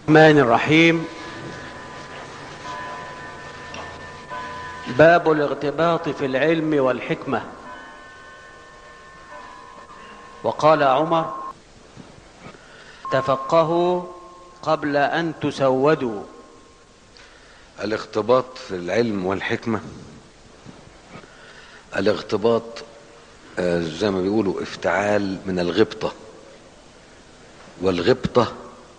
الرحمن الرحيم باب الارتباط في العلم والحكمة وقال عمر تفقهوا قبل أن تسودوا الاغتباط في العلم والحكمة الاغتباط آه، زي ما بيقولوا افتعال من الغبطة والغبطة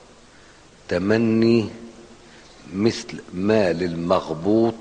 تمني مثل ما للمغبوط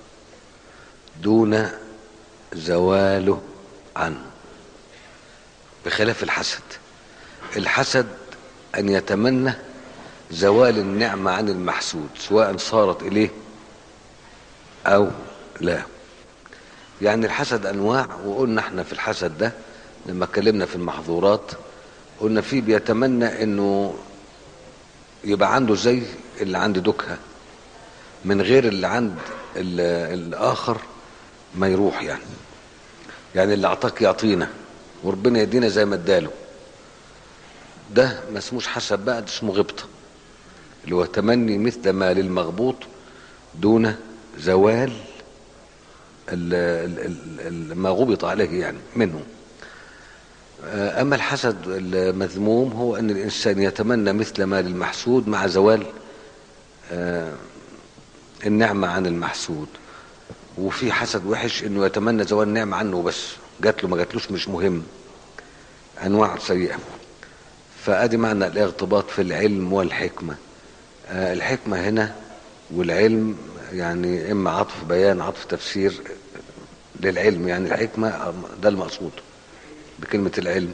دون زواله عنه بخلاف الحسد الحسد ان يتمنى زوال النعمة عن المحسود سواء صارت اليه او لا يعني الحسد انواع وقلنا احنا في الحسد ده لما اتكلمنا في المحظورات قلنا فيه بيتمنى انه يبقى عنده زي اللي عند دكها من غير اللي عند ال- الاخر ما يروح يعني يعني اللي اعطاك يعطينا وربنا يدينا زي ما اداله ده ما اسموش حسد بقى ده اسمه غبطه اللي هو تمني مثل ما للمغبوط دون زوال ال- ال- ال- ما غبط عليه يعني منه آه، أما الحسد المذموم هو أن الإنسان يتمنى مثل ما للمحسود مع زوال آه، النعمة عن المحسود وفي حسد وحش أنه يتمنى زوال النعمة عنه بس جات له ما جاتلوش مش مهم أنواع سيئة فأدي معنى الارتباط في العلم والحكمة آه، الحكمة هنا والعلم يعني إما عطف بيان عطف تفسير للعلم يعني الحكمة ده المقصود بكلمة العلم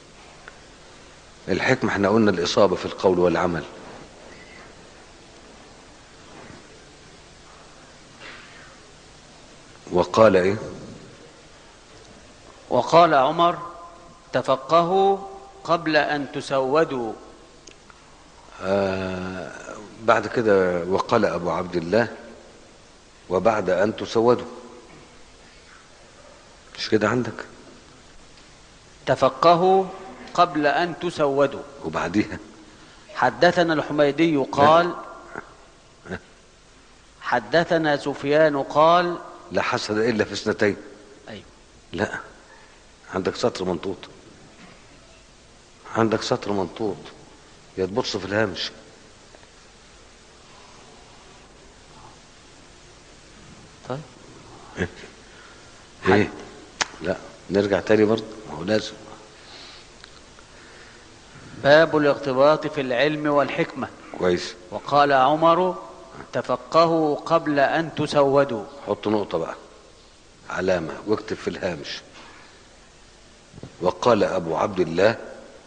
الحكمة احنا قلنا الإصابة في القول والعمل وقال ايه وقال عمر تفقهوا قبل أن تسودوا آه بعد كده وقال أبو عبد الله وبعد أن تسودوا مش كده عندك تفقهوا قبل أن تسودوا وبعديها حدثنا الحميدي قال حدثنا سفيان قال لا حسد إلا في اثنتين أيوه لا عندك سطر منطوط عندك سطر منطوط يا تبص في الهامش طيب ايه لا نرجع تاني برضه ما هو لازم باب الارتباط في العلم والحكمة كويس وقال عمر تفقهوا قبل أن تسودوا حط نقطة بقى علامة واكتب في الهامش وقال أبو عبد الله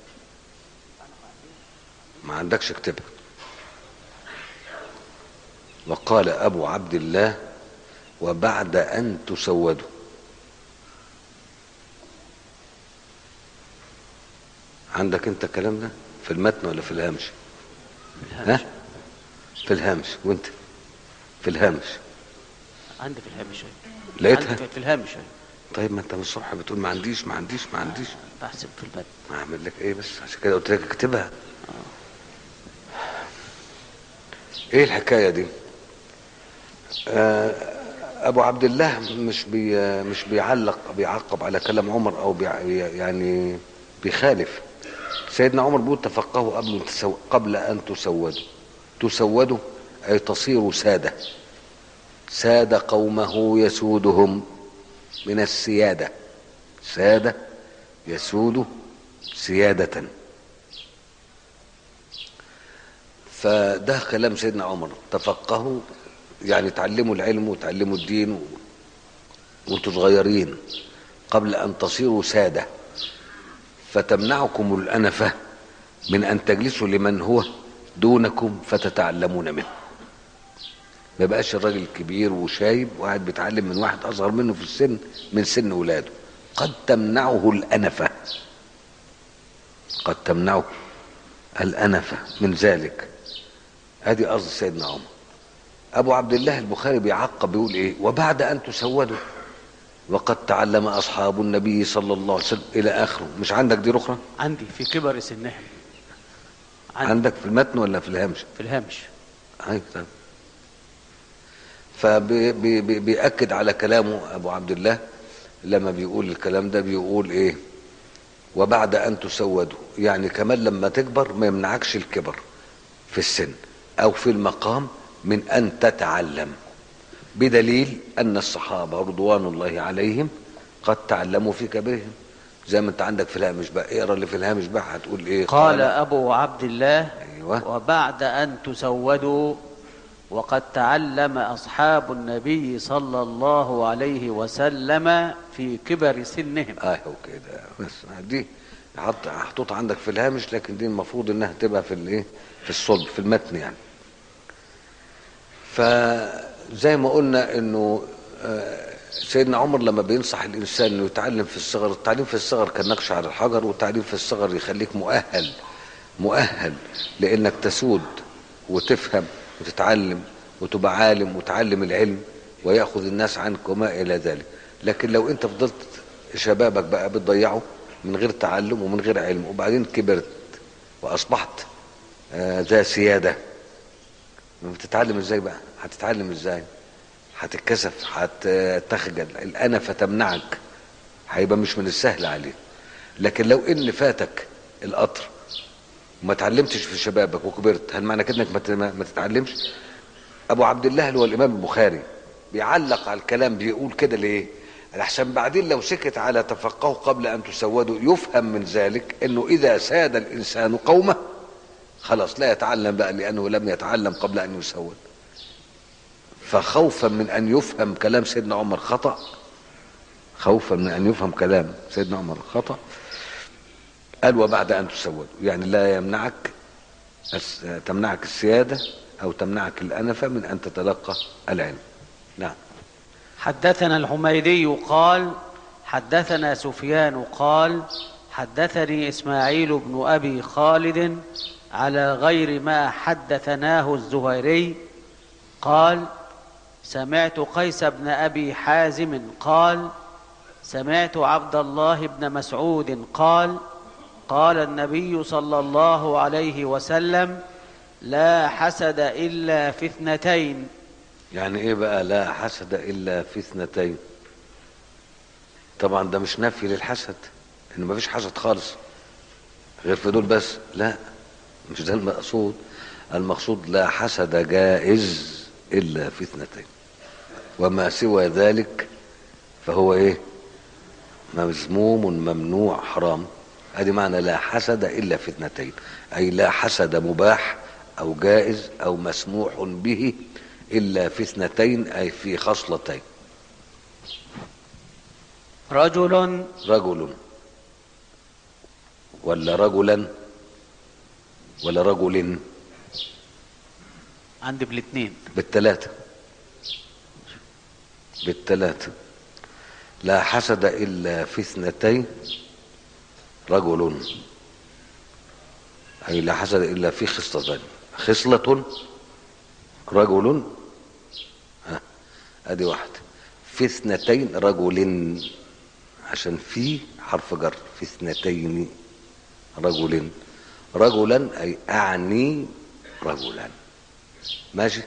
ما عندكش اكتبها وقال أبو عبد الله وبعد أن تسودوا عندك انت الكلام ده في المتن ولا في الهامش ها في الهامش وانت في الهامش عندي في الهامش شوية لقيتها؟ عندي في الهامش شوية طيب ما انت من الصبح بتقول ما عنديش ما عنديش ما عنديش بحسب في المتن اعمل لك ايه بس عشان كده قلت لك اكتبها ايه الحكايه دي آه ابو عبد الله مش بي مش بيعلق بيعقب على كلام عمر او بي يعني بيخالف سيدنا عمر بيقول تفقهوا قبل تسو قبل ان تسودوا تسودوا اي تصيروا ساده ساد قومه يسودهم من السياده ساده يسود سياده فده كلام سيدنا عمر تفقهوا يعني تعلموا العلم وتعلموا الدين و... وانتوا صغيرين قبل ان تصيروا ساده فتمنعكم الانفه من ان تجلسوا لمن هو دونكم فتتعلمون منه ما بقاش الراجل كبير وشايب وقاعد بيتعلم من واحد اصغر منه في السن من سن ولاده قد تمنعه الانفه قد تمنعه الانفه من ذلك ادي قصد سيدنا عمر ابو عبد الله البخاري بيعقب بيقول ايه وبعد ان تسودوا وقد تعلم اصحاب النبي صلى الله عليه وسلم الى اخره مش عندك دي اخرى عندي في كبر سنهم عندي. عندك في المتن ولا في الهامش في الهامش أي طيب فبيأكد على كلامه أبو عبد الله لما بيقول الكلام ده بيقول إيه وبعد أن تسودوا يعني كمان لما تكبر ما يمنعكش الكبر في السن أو في المقام من أن تتعلم بدليل أن الصحابة رضوان الله عليهم قد تعلموا في كبرهم زي ما انت عندك في الهامش بقى اقرا اللي في الهامش بقى هتقول ايه قال أبو عبد الله ايوه وبعد أن تسودوا وقد تعلم أصحاب النبي صلى الله عليه وسلم في كبر سنهم اهو كده بس دي حط محطوط عندك في الهامش لكن دي المفروض انها تبقى في الايه في الصلب في المتن يعني فزي ما قلنا انه آه، سيدنا عمر لما بينصح الانسان انه يتعلم في الصغر التعليم في الصغر كالنقش على الحجر والتعليم في الصغر يخليك مؤهل مؤهل لانك تسود وتفهم وتتعلم وتبقى عالم وتعلم العلم وياخذ الناس عنك وما الى ذلك لكن لو انت فضلت شبابك بقى بتضيعه من غير تعلم ومن غير علم وبعدين كبرت واصبحت آه، ذا سياده بتتعلم ازاي بقى هتتعلم ازاي هتتكسف هتخجل الانفه تمنعك هيبقى مش من السهل عليك لكن لو ان فاتك القطر وما اتعلمتش في شبابك وكبرت هل معنى كده انك ما ت- ما تتعلمش ابو عبد الله اللي هو الامام البخاري بيعلق على الكلام بيقول كده ليه احسن بعدين لو سكت على تفقهوا قبل ان تسودوا يفهم من ذلك انه اذا ساد الانسان قومه خلاص لا يتعلم بقى لانه لم يتعلم قبل ان يسود فخوفا من ان يفهم كلام سيدنا عمر خطا خوفا من ان يفهم كلام سيدنا عمر خطا قال وبعد ان تسودوا يعني لا يمنعك الس- تمنعك السياده او تمنعك الانفه من ان تتلقى العلم نعم حدثنا الحميدي قال حدثنا سفيان قال حدثني اسماعيل بن ابي خالد على غير ما حدثناه الزهيري قال سمعت قيس بن ابي حازم قال سمعت عبد الله بن مسعود قال قال النبي صلى الله عليه وسلم لا حسد الا في اثنتين يعني ايه بقى لا حسد الا في اثنتين طبعا ده مش نفي للحسد ان مفيش حسد خالص غير في دول بس لا مش ده المقصود المقصود لا حسد جائز الا في اثنتين وما سوى ذلك فهو ايه مذموم ممنوع حرام ادي معنى لا حسد الا في اثنتين اي لا حسد مباح او جائز او مسموح به الا في اثنتين اي في خصلتين رجل رجل ولا رجلا ولا رجل عندي بالاثنين بالثلاثة بالثلاثة لا حسد إلا في اثنتين رجل أي لا حسد إلا في خصلتين خصلة رجل ها أدي واحدة في اثنتين رجل عشان في حرف جر في اثنتين رجل رجلا أي أعني رجلا ماشي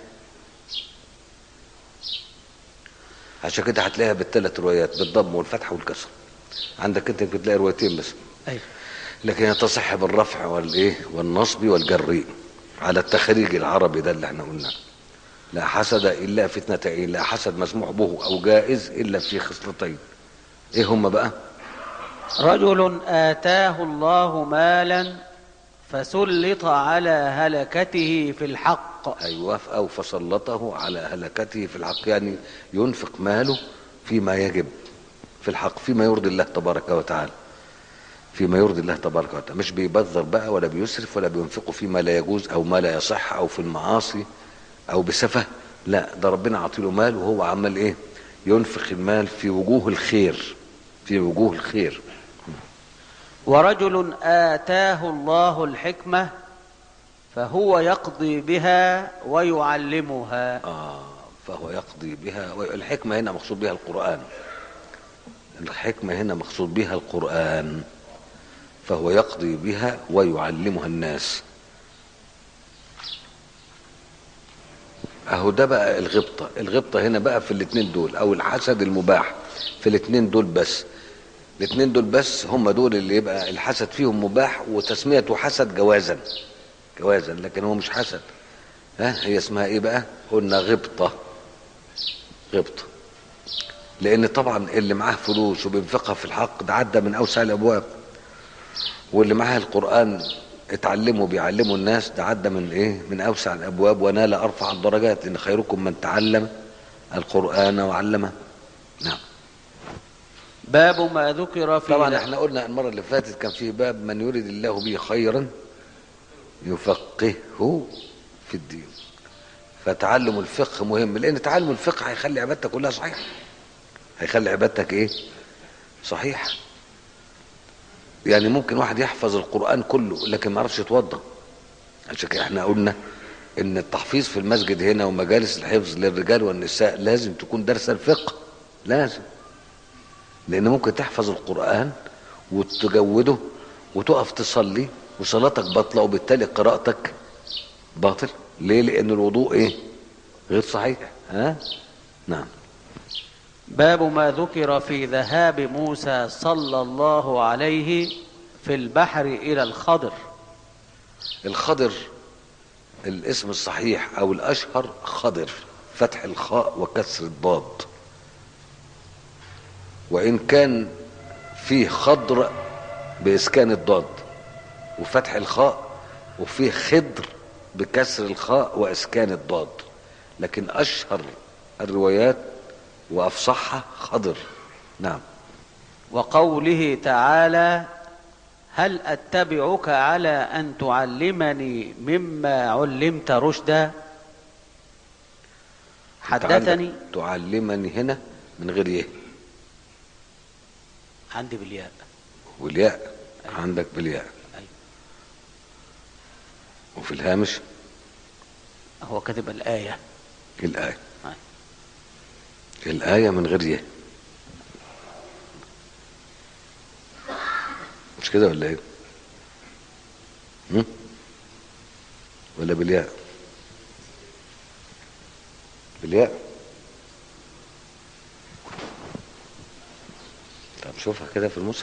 عشان كده هتلاقيها بالثلاث روايات بالضم والفتح والكسر عندك انت بتلاقي روايتين بس أيوة. لكن هي تصح بالرفع والايه والنصب والجر على التخريج العربي ده اللي احنا قلناه لا حسد الا في اثنتين لا حسد مسموح به او جائز الا في خصلتين ايه هم بقى رجل آتاه الله مالا فسلط على هلكته في الحق ايوه او فسلطه على هلكته في الحق يعني ينفق ماله فيما يجب في الحق فيما يرضي الله تبارك وتعالى فيما يرضي الله تبارك وتعالى مش بيبذر بقى ولا بيسرف ولا بينفقه فيما لا يجوز او ما لا يصح او في المعاصي او بسفه لا ده ربنا عاطيله مال وهو عمال ايه ينفق المال في وجوه الخير في وجوه الخير ورجل آتاه الله الحكمة فهو يقضي بها ويعلمها آه فهو يقضي بها الحكمة هنا مقصود بها القرآن الحكمة هنا مقصود بها القرآن فهو يقضي بها ويعلمها الناس اهو ده بقى الغبطة الغبطة هنا بقى في الاتنين دول او الحسد المباح في الاتنين دول بس الاتنين دول بس هم دول اللي يبقى الحسد فيهم مباح وتسميته حسد جوازا جوازا لكن هو مش حسد ها هي اسمها ايه بقى قلنا غبطة غبطة لان طبعا اللي معاه فلوس وبينفقها في الحق ده عدى من اوسع الابواب واللي معاه القرآن اتعلموا بيعلموا الناس ده عدى من ايه من اوسع الابواب ونال ارفع الدرجات ان خيركم من تعلم القرآن وعلمه نعم باب ما ذكر في طبعا احنا قلنا المرة اللي فاتت كان فيه باب من يريد الله به خيرا يفقهه في الدين فتعلم الفقه مهم لان تعلم الفقه هيخلي عبادتك كلها صحيحه هيخلي عبادتك ايه صحيح يعني ممكن واحد يحفظ القرآن كله لكن ما يعرفش يتوضا عشان كده احنا قلنا ان التحفيظ في المسجد هنا ومجالس الحفظ للرجال والنساء لازم تكون درس الفقه لازم لان ممكن تحفظ القرآن وتجوده وتقف تصلي وصلاتك باطلة وبالتالي قراءتك باطل ليه لان الوضوء ايه غير صحيح ها نعم باب ما ذكر في ذهاب موسى صلى الله عليه في البحر إلى الخضر الخضر الاسم الصحيح او الاشهر خضر فتح الخاء وكسر الضاد وان كان فيه خضر باسكان الضاد وفتح الخاء وفيه خضر بكسر الخاء واسكان الضاد لكن اشهر الروايات وافصحها خضر نعم وقوله تعالى هل أتبعك على أن تعلمني مما علمت رشدا حدثني عندك تعلمني هنا من غير يه عندي بالياء والياء عندك بالياء أيوة. وفي الهامش هو كاتب الآية الآية أيوة. الآية من غير يه مش كده ولا ايه؟ هم؟ ولا بالياء؟ بالياء طب شوفها كده في المصحف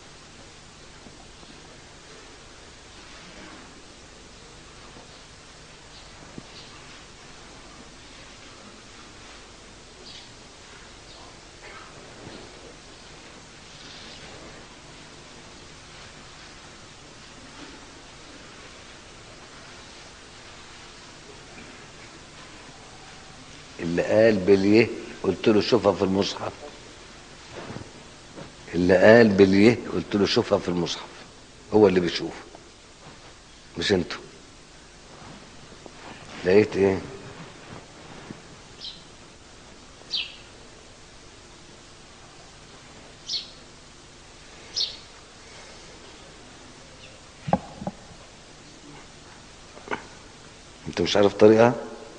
اللي قال باليه قلت له شوفها في المصحف اللي قال باليه قلت له شوفها في المصحف هو اللي بيشوف مش انتوا لقيت ايه انت مش عارف طريقها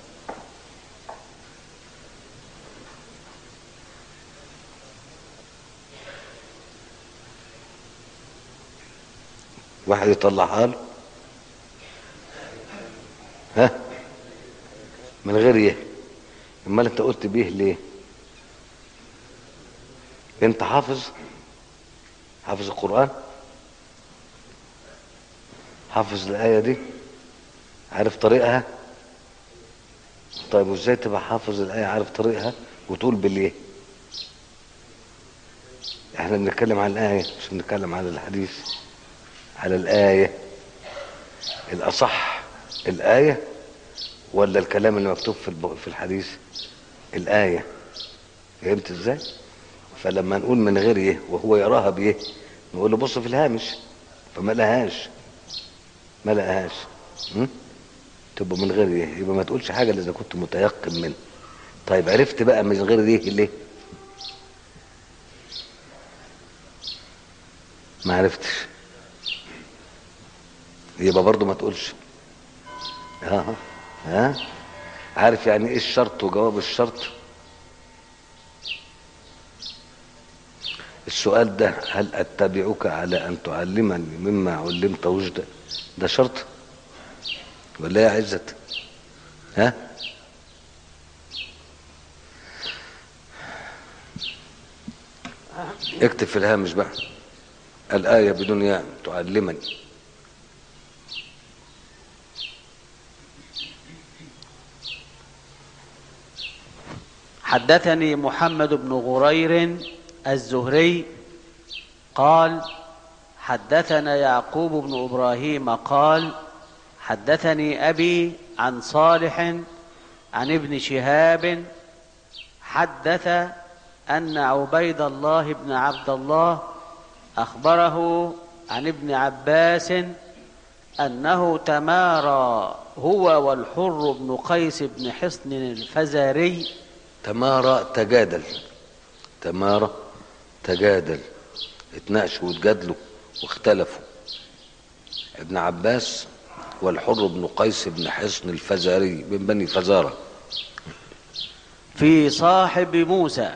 واحد يطلعها له ها من غير يه امال انت قلت بيه ليه انت حافظ حافظ القرآن حافظ الآية دي عارف طريقها طيب وازاي تبقى حافظ الآية عارف طريقها وتقول باليه احنا بنتكلم عن الآية مش بنتكلم عن الحديث على الآية الأصح الآية ولا الكلام اللي مكتوب في الب- في الحديث الآية فهمت ازاي فلما نقول من غير يه وهو يراها بيه نقول له بص في الهامش فما لهاش ما لقاهاش م? تبقى من غير يه يبقى ما تقولش حاجة إلا إذا كنت متيقن منه طيب عرفت بقى من غير يه ليه ما عرفتش يبقى برضو ما تقولش ها ها عارف يعني ايه الشرط وجواب الشرط السؤال ده هل اتبعك على ان تعلمني مما علمت رشدا ده شرط ولا يا عزت ها اكتب في الهامش بقى الآية بدون ياء تعلمني حدثني محمد بن غرير الزهري قال حدثنا يعقوب بن ابراهيم قال حدثني ابي عن صالح عن ابن شهاب حدث ان عبيد الله بن عبد الله اخبره عن ابن عباس انه تمارى هو والحر بن قيس بن حصن الفزاري تمارى تجادل تمارى تجادل اتناقشوا واتجادلوا واختلفوا ابن عباس والحر بن قيس بن حصن الفزاري من بني فزارة في صاحب موسى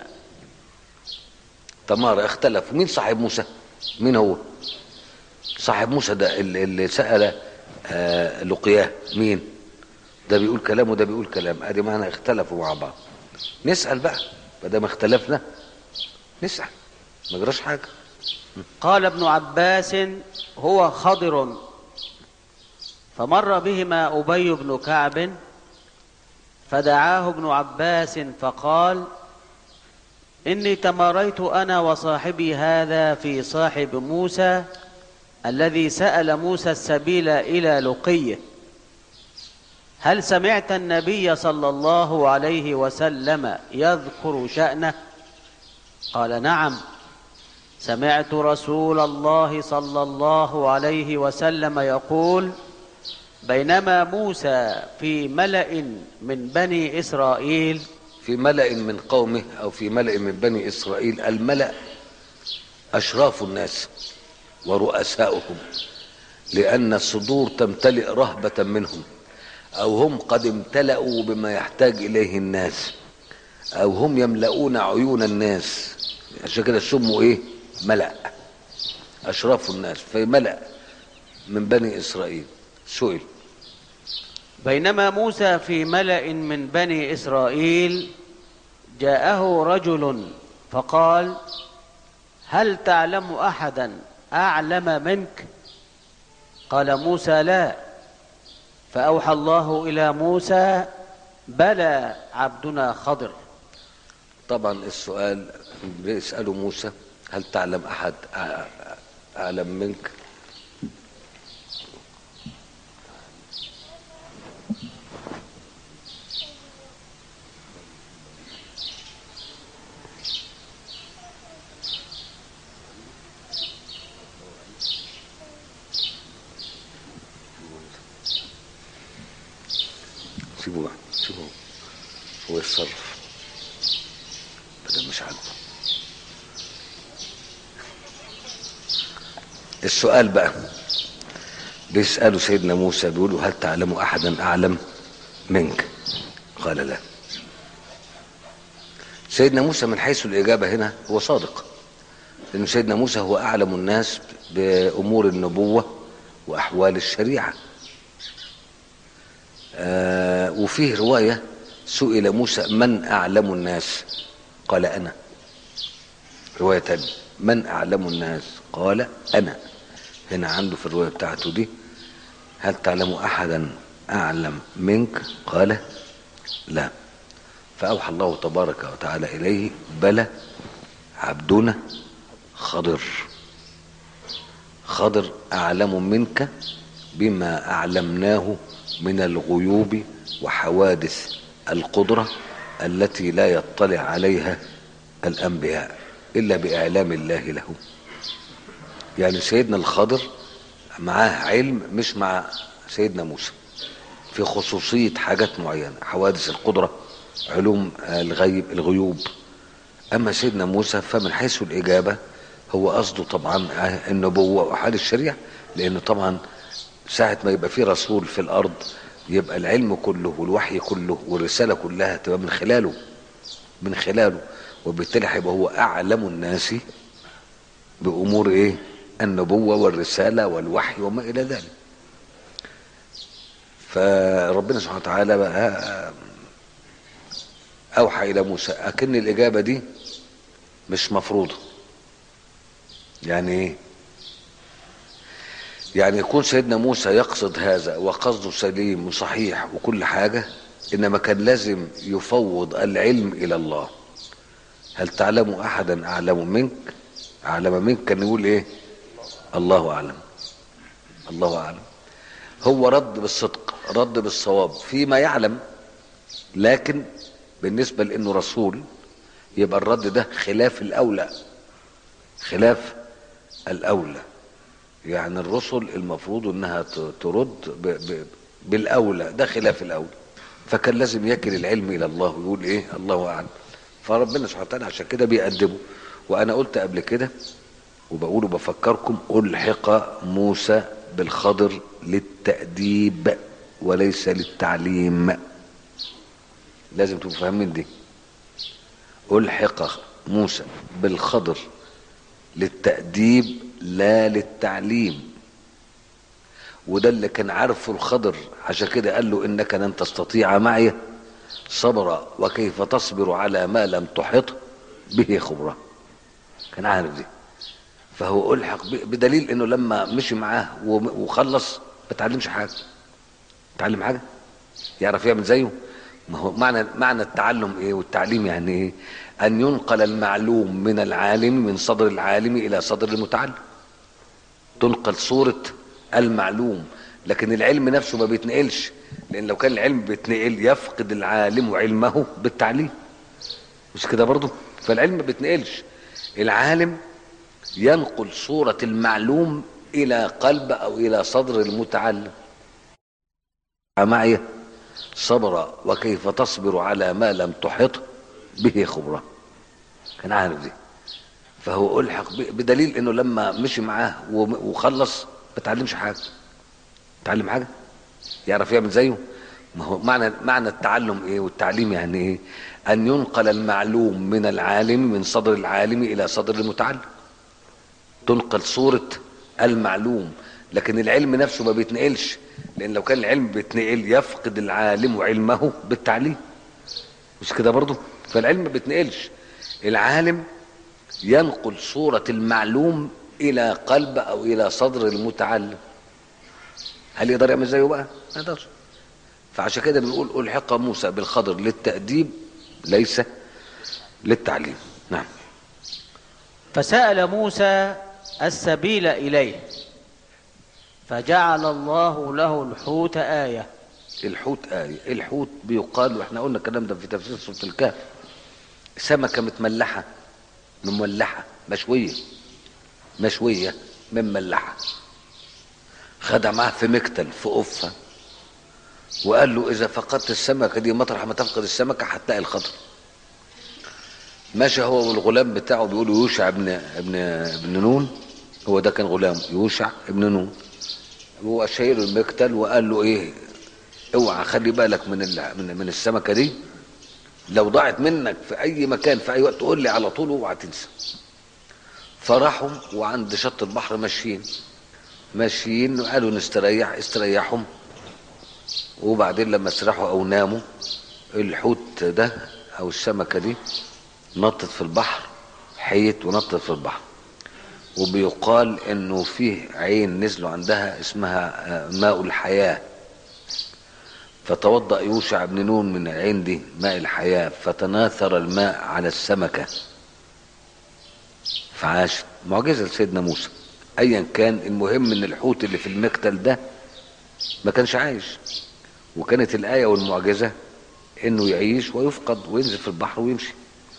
تمارى اختلفوا مين صاحب موسى مين هو صاحب موسى ده اللي اللي سأل آه لقياه مين ده بيقول كلام وده بيقول كلام ادي معنى اختلفوا مع بعض نسأل بقى ما دام اختلفنا نسأل ما جراش حاجة قال ابن عباس هو خضر فمر بهما ابي بن كعب فدعاه ابن عباس فقال اني تماريت انا وصاحبي هذا في صاحب موسى الذي سال موسى السبيل الى لقيه هل سمعت النبي صلى الله عليه وسلم يذكر شانه قال نعم سمعت رسول الله صلى الله عليه وسلم يقول بينما موسى في ملا من بني اسرائيل في ملأ من قومه أو في ملأ من بني إسرائيل الملأ أشراف الناس ورؤساؤهم لأن الصدور تمتلئ رهبة منهم أو هم قد امتلأوا بما يحتاج إليه الناس أو هم يملؤون عيون الناس عشان كده سموا إيه ملأ أشراف الناس في ملأ من بني إسرائيل سئل بينما موسى في ملا من بني اسرائيل جاءه رجل فقال هل تعلم احدا اعلم منك قال موسى لا فاوحى الله الى موسى بلى عبدنا خضر طبعا السؤال بيسألوا موسى هل تعلم أحد أع- أعلم منك سيبوه بقى سيبوه هو يتصرف بدل مش عاجبه السؤال بقى بيسألوا سيدنا موسى بيقولوا هل تعلم أحدا أعلم منك قال لا سيدنا موسى من حيث الإجابة هنا هو صادق لأن سيدنا موسى هو أعلم الناس بأمور النبوة وأحوال الشريعة آه وفيه رواية سئل موسى من أعلم الناس قال أنا رواية تانية من أعلم الناس قال أنا هنا عنده في الرواية بتاعته دي هل تعلم أحدا أعلم منك قال لا فأوحى الله تبارك وتعالى إليه بلى عبدنا خضر خضر أعلم منك بما أعلمناه من الغيوب وحوادث القدرة التي لا يطلع عليها الأنبياء إلا بإعلام الله له يعني سيدنا الخضر معاه علم مش مع سيدنا موسى في خصوصية حاجات معينة حوادث القدرة علوم الغيب الغيوب أما سيدنا موسى فمن حيث الإجابة هو قصده طبعا النبوة وحال الشريعة لأنه طبعا ساعة ما يبقى في رسول في الأرض يبقى العلم كله والوحي كله والرسالة كلها تبقى من خلاله من خلاله وبالتالي هيبقى هو أعلم الناس بأمور إيه النبوة والرسالة والوحي وما إلى ذلك فربنا سبحانه وتعالى بقى أوحى إلى موسى أكن الإجابة دي مش مفروضة يعني ايه يعني يكون سيدنا موسى يقصد هذا وقصده سليم وصحيح وكل حاجة إنما كان لازم يفوض العلم إلى الله هل تعلم أحدا أعلم منك أعلم منك كان يقول إيه الله أعلم الله أعلم هو رد بالصدق رد بالصواب فيما يعلم لكن بالنسبة لأنه رسول يبقى الرد ده خلاف الأولى خلاف الأولى يعني الرسل المفروض انها ت- ترد ب ب بالاولى ده خلاف الاولى فكان لازم يكل العلم الى الله ويقول ايه الله اعلم فربنا سبحانه وتعالى عشان كده بيأدبه وانا قلت قبل كده وبقول وبفكركم الحق موسى بالخضر للتأديب وليس للتعليم لازم تبقوا فاهمين دي ألحق موسى بالخضر للتأديب لا للتعليم وده اللي كان عارفه الخضر عشان كده قال له انك لن تستطيع معي صبرا وكيف تصبر على ما لم تحط به خبرا كان عارف دي فهو الحق ب- بدليل انه لما مشي معاه وم- وخلص ما اتعلمش حاجه اتعلم حاجه يعرف يعمل زيه ما هو معنى معنى التعلم ايه والتعليم يعني ايه ان ينقل المعلوم من العالم من صدر العالم الى صدر المتعلم تنقل صورة المعلوم لكن العلم نفسه ما بيتنقلش لان لو كان العلم بيتنقل يفقد العالم علمه بالتعليم مش كده برضه فالعلم ما بيتنقلش العالم ينقل صورة المعلوم الى قلب او الى صدر المتعلم معي صبر وكيف تصبر على ما لم تحط به خبرة كان عارف دي فهو ألحق ب- بدليل انه لما مشي معاه وم- وخلص ما اتعلمش حاجه اتعلم حاجه يعرف يعمل زيه ما هو معنى معنى التعلم ايه والتعليم يعني ايه ان ينقل المعلوم من العالم من صدر العالم الى صدر المتعلم تنقل صورة المعلوم لكن العلم نفسه ما بيتنقلش لان لو كان العلم بيتنقل يفقد العالم علمه بالتعليم مش كده برضه فالعلم ما بيتنقلش العالم ينقل صورة المعلوم إلى قلب أو إلى صدر المتعلم هل يقدر يعمل زيه بقى؟ ما يقدرش فعشان كده بنقول ألحق موسى بالخضر للتأديب ليس للتعليم نعم فسأل موسى السبيل إليه فجعل الله له الحوت آية الحوت آية الحوت بيقال واحنا قلنا الكلام ده في تفسير سورة الكهف سمكة متملحة مملحة مشوية مشوية مملحة خدها معاه في مكتل في قفة وقال له إذا فقدت السمكة دي مطرح ما تفقد السمكة هتلاقي الخضر ماشي هو والغلام بتاعه بيقولوا يوشع ابن ابن ابن نون هو ده كان غلام يوشع ابن نون هو شايل المكتل وقال له ايه اوعى خلي بالك من ال- من من السمكه دي لو ضاعت منك في اي مكان في اي وقت قول لي على طول اوعى تنسى فراحوا وعند شط البحر ماشيين ماشيين قالوا نستريح استريحهم وبعدين لما استراحوا او ناموا الحوت ده او السمكه دي نطت في البحر حيت ونطت في البحر وبيقال انه فيه عين نزلوا عندها اسمها آه، ماء الحياه فتوضأ يوشع بن نون من العين دي ماء الحياة فتناثر الماء على السمكة فعاش معجزة لسيدنا موسى أيا كان المهم إن الحوت اللي في المكتل ده ما كانش عايش وكانت الآية والمعجزة إنه يعيش ويفقد وينزل في البحر ويمشي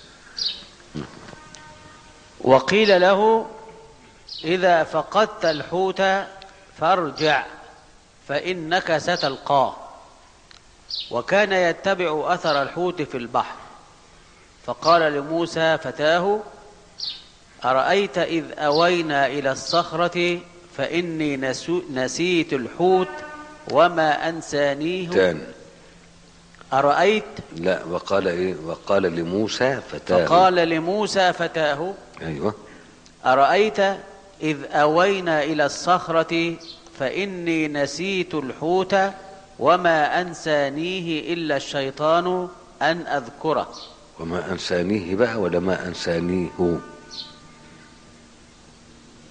وقيل له إذا فقدت الحوت فارجع فإنك ستلقاه وكان يتبع أثر الحوت في البحر فقال لموسى فتاه أرأيت إذ أوينا إلى الصخرة فإني نسو نسيت الحوت وما أنسانيه تاني أرأيت لا وقال إيه وقال لموسى فتاه فقال لموسى فتاه أيوه أرأيت إذ أوينا إلى الصخرة فإني نسيت الحوت وما أنسانيه إلا الشيطان أن أذكره وما أنسانيه بقى ولا ما أنسانيه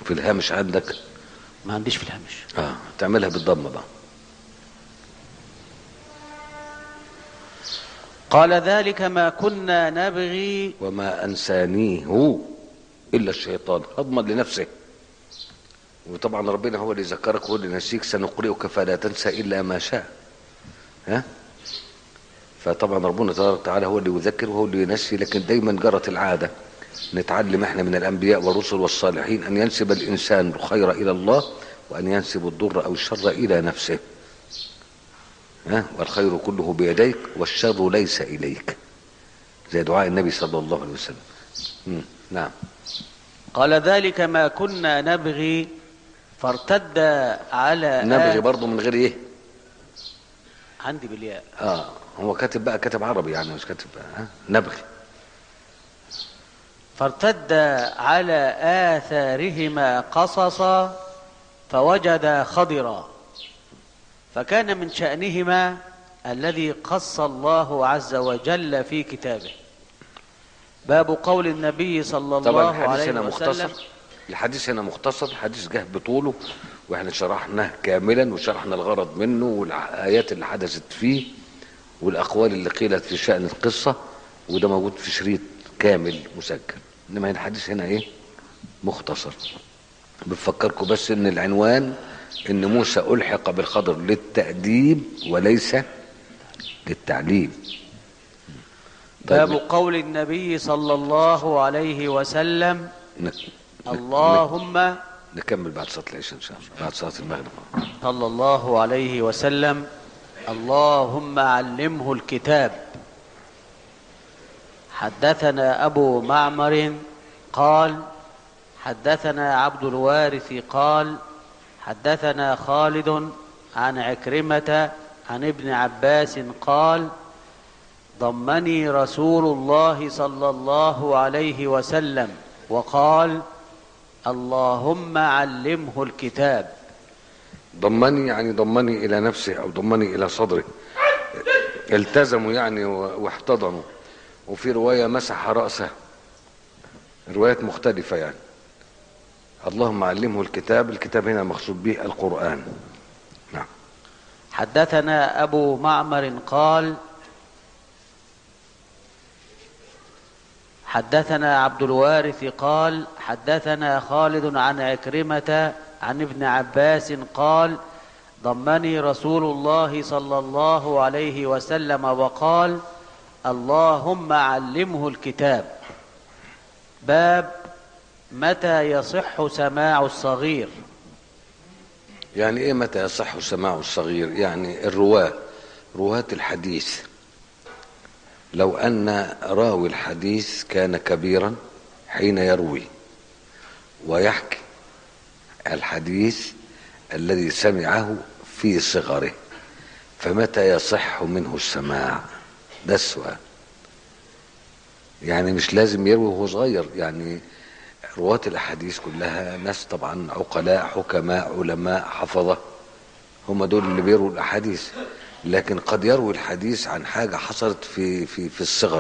في الهامش عندك ما عنديش في الهامش اه تعملها بالضمه بقى قال ذلك ما كنا نبغي وما انسانيه الا الشيطان اضمن لنفسه وطبعا ربنا هو اللي ذكرك هو اللي نسيك سنقرئك فلا تنسى الا ما شاء ها فطبعا ربنا تبارك وتعالى هو اللي يذكر وهو اللي ينسي لكن دايما جرت العاده نتعلم احنا من الانبياء والرسل والصالحين ان ينسب الانسان الخير الى الله وان ينسب الضر او الشر الى نفسه ها والخير كله بيديك والشر ليس اليك زي دعاء النبي صلى الله عليه وسلم مم. نعم قال ذلك ما كنا نبغي فارتد على نبغي آ- برضه من غير ايه عندي بالياء اه هو كاتب بقى كاتب عربي يعني مش كاتب ها نبغي فارتد على آثارهما قصصا فوجد خضرا فكان من شأنهما الذي قص الله عز وجل في كتابه باب قول النبي صلى طبعا الله الحديث عليه هنا مختصر وسلم الحديث هنا مختصر الحديث جه بطوله واحنا شرحناه كاملا وشرحنا الغرض منه والايات اللي حدثت فيه والاقوال اللي قيلت في شان القصه وده موجود في شريط كامل مسجل انما الحديث هنا ايه مختصر بفكركم بس ان العنوان ان موسى الحق بالخضر للتاديب وليس للتعليم باب قول النبي صلى الله عليه وسلم نك- اللهم نكمل بعد صلاه العشاء ان شاء الله بعد صلاه المغرب صلى الله عليه وسلم اللهم علمه الكتاب حدثنا ابو معمر قال حدثنا عبد الوارث قال حدثنا خالد عن عكرمه عن ابن عباس قال ضمني رسول الله صلى الله عليه وسلم وقال اللهم علمه الكتاب ضمني يعني ضمني الى نفسه او ضمني الى صدره التزموا يعني و- واحتضنوا وفي روايه مسح راسه روايات مختلفه يعني اللهم علمه الكتاب الكتاب هنا مقصود به القران نعم حدثنا أبو معمر قال حدثنا عبد الوارث قال حدثنا خالد عن عكرمة عن ابن عباس قال ضمني رسول الله صلى الله عليه وسلم وقال اللهم علمه الكتاب باب متى يصح سماع الصغير يعني ايه متى يصح سماع الصغير يعني الرواه رواه الحديث لو ان راوي الحديث كان كبيرا حين يروي ويحكي الحديث الذي سمعه في صغره فمتى يصح منه السماع ده السؤال يعني مش لازم يروي وهو صغير يعني رواة الأحاديث كلها ناس طبعا عقلاء حكماء علماء حفظة هم دول اللي بيروا الأحاديث لكن قد يروي الحديث عن حاجة حصلت في في في الصغر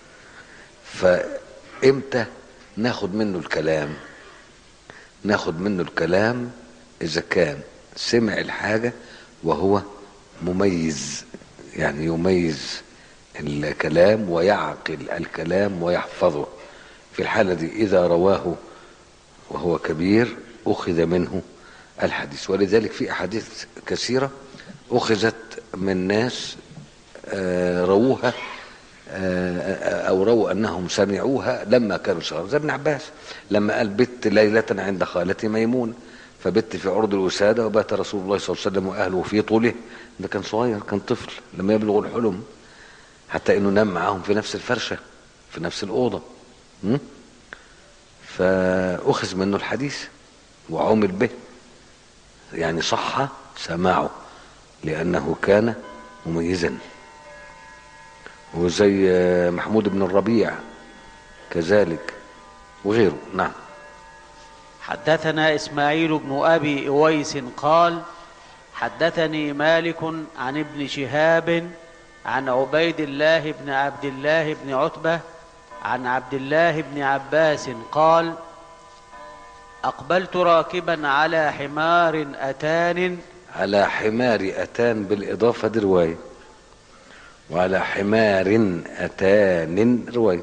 فإمتى ناخد منه الكلام ناخد منه الكلام إذا كان سمع الحاجة وهو مميز يعني يميز الكلام ويعقل الكلام ويحفظه في الحالة دي إذا رواه وهو كبير أخذ منه الحديث ولذلك في أحاديث كثيرة أخذت من ناس آه، رووها آه، أو رووا أنهم سمعوها لما كانوا صغار زي ابن عباس لما قال بت ليلة عند خالتي ميمون فبت في عرض الوسادة وبات رسول الله صلى الله عليه وسلم وأهله في طوله ده كان صغير كان طفل لما يبلغ الحلم حتى انه نام معاهم في نفس الفرشه في نفس الاوضه م? فاخذ منه الحديث وعمل به يعني صح سماعه لانه كان مميزا وزي محمود بن الربيع كذلك وغيره نعم حدثنا اسماعيل بن ابي اويس قال حدثني مالك عن ابن شهاب عن عبيد الله بن عبد الله بن عتبه عن عبد الله بن عباس قال أقبلت راكبا على حمار أتان على حمار أتان بالإضافة دي رواية وعلى حمار أتان رواية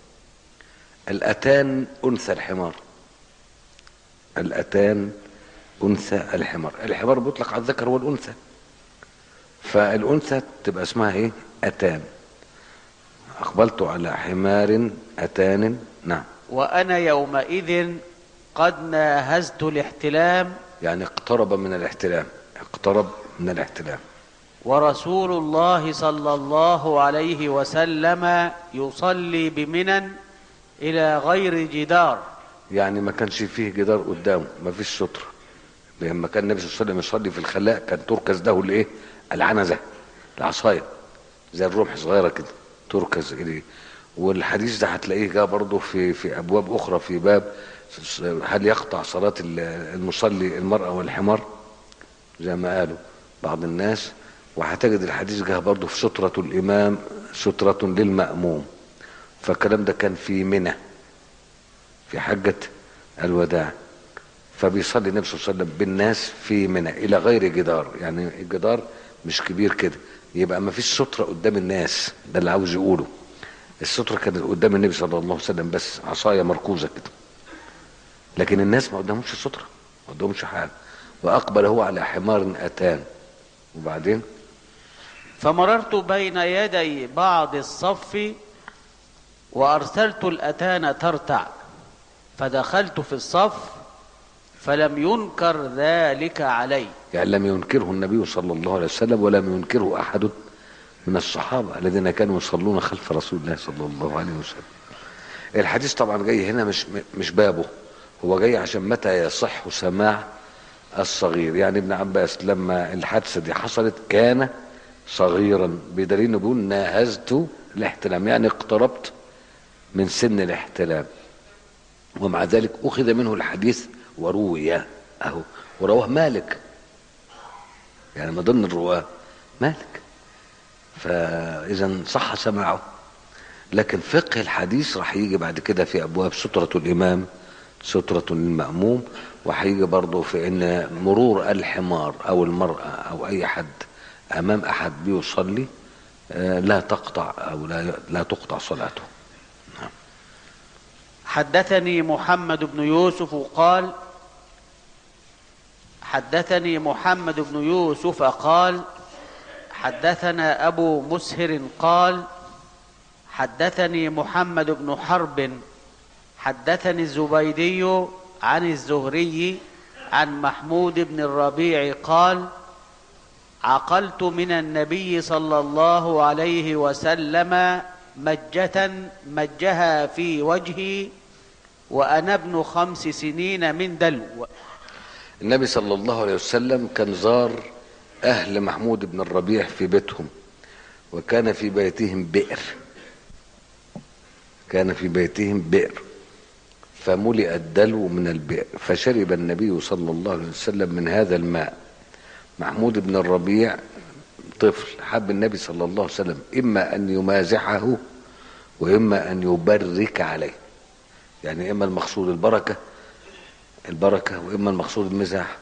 الأتان أنثى الحمار الأتان أنثى الحمار الحمار بيطلق على الذكر والأنثى فالأنثى تبقى اسمها إيه أتان أقبلت على حمار أتان نعم وأنا يومئذ قد ناهزت الاحتلام يعني اقترب من الاحتلام اقترب من الاحتلام ورسول الله صلى الله عليه وسلم يصلي بمنى إلى غير جدار يعني ما كانش فيه جدار قدامه ما فيش سترة لما كان النبي صلى الله عليه وسلم يصلي في الخلاء كان تركز له الايه العنزة العصاية زي الرمح صغيرة كده تركز اليه والحديث ده هتلاقيه جاء برضه في في ابواب اخرى في باب هل يقطع صلاة المصلي المرأة والحمار زي ما قالوا بعض الناس وهتجد الحديث جه برضه في سترة الإمام سترة للمأموم فالكلام ده كان في منى في حجة الوداع فبيصلي النبي صلى الله عليه وسلم بالناس في منى إلى غير جدار يعني الجدار مش كبير كده يبقى ما فيش سترة قدام الناس ده اللي عاوز يقوله السترة كانت قدام النبي صلى الله عليه وسلم بس عصاية مركوزة كده لكن الناس ما قدامهمش سترة ما قدامهمش حاجة وأقبل هو على حمار أتان وبعدين فمررت بين يدي بعض الصف وأرسلت الأتان ترتع فدخلت في الصف فلم ينكر ذلك علي يعني لم ينكره النبي صلى الله عليه وسلم ولم ينكره أحد من الصحابة الذين كانوا يصلون خلف رسول الله صلى الله عليه وسلم الحديث طبعا جاي هنا مش مش بابه هو جاي عشان متى يصح سماع الصغير يعني ابن عباس لما الحادثة دي حصلت كان صغيرا بدليل انه بيقول ناهزت الاحتلام يعني اقتربت من سن الاحتلام ومع ذلك اخذ منه الحديث وروي اهو ورواه مالك يعني من ضمن الرواه مالك فاذا صح سماعه لكن فقه الحديث راح يجي بعد كده في ابواب سترة الامام سترة للمأموم وهيجي برضه في ان مرور الحمار او المرأة او اي حد امام احد بيصلي لا تقطع او لا لا تقطع صلاته حدثني محمد بن يوسف قال حدثني محمد بن يوسف قال حدثنا ابو مسهر قال حدثني محمد بن حرب حدثني الزبيدي عن الزهري عن محمود بن الربيع قال عقلت من النبي صلى الله عليه وسلم مجة مجها في وجهي وأنا ابن خمس سنين من دلو النبي صلى الله عليه وسلم كان زار أهل محمود بن الربيع في بيتهم وكان في بيتهم بئر كان في بيتهم بئر فملئ الدلو من البئر فشرب النبي صلى الله عليه وسلم من هذا الماء محمود بن الربيع طفل حب النبي صلى الله عليه وسلم إما أن يمازحه وإما أن يبرك عليه يعني إما المقصود البركة البركة وإما المقصود المزاح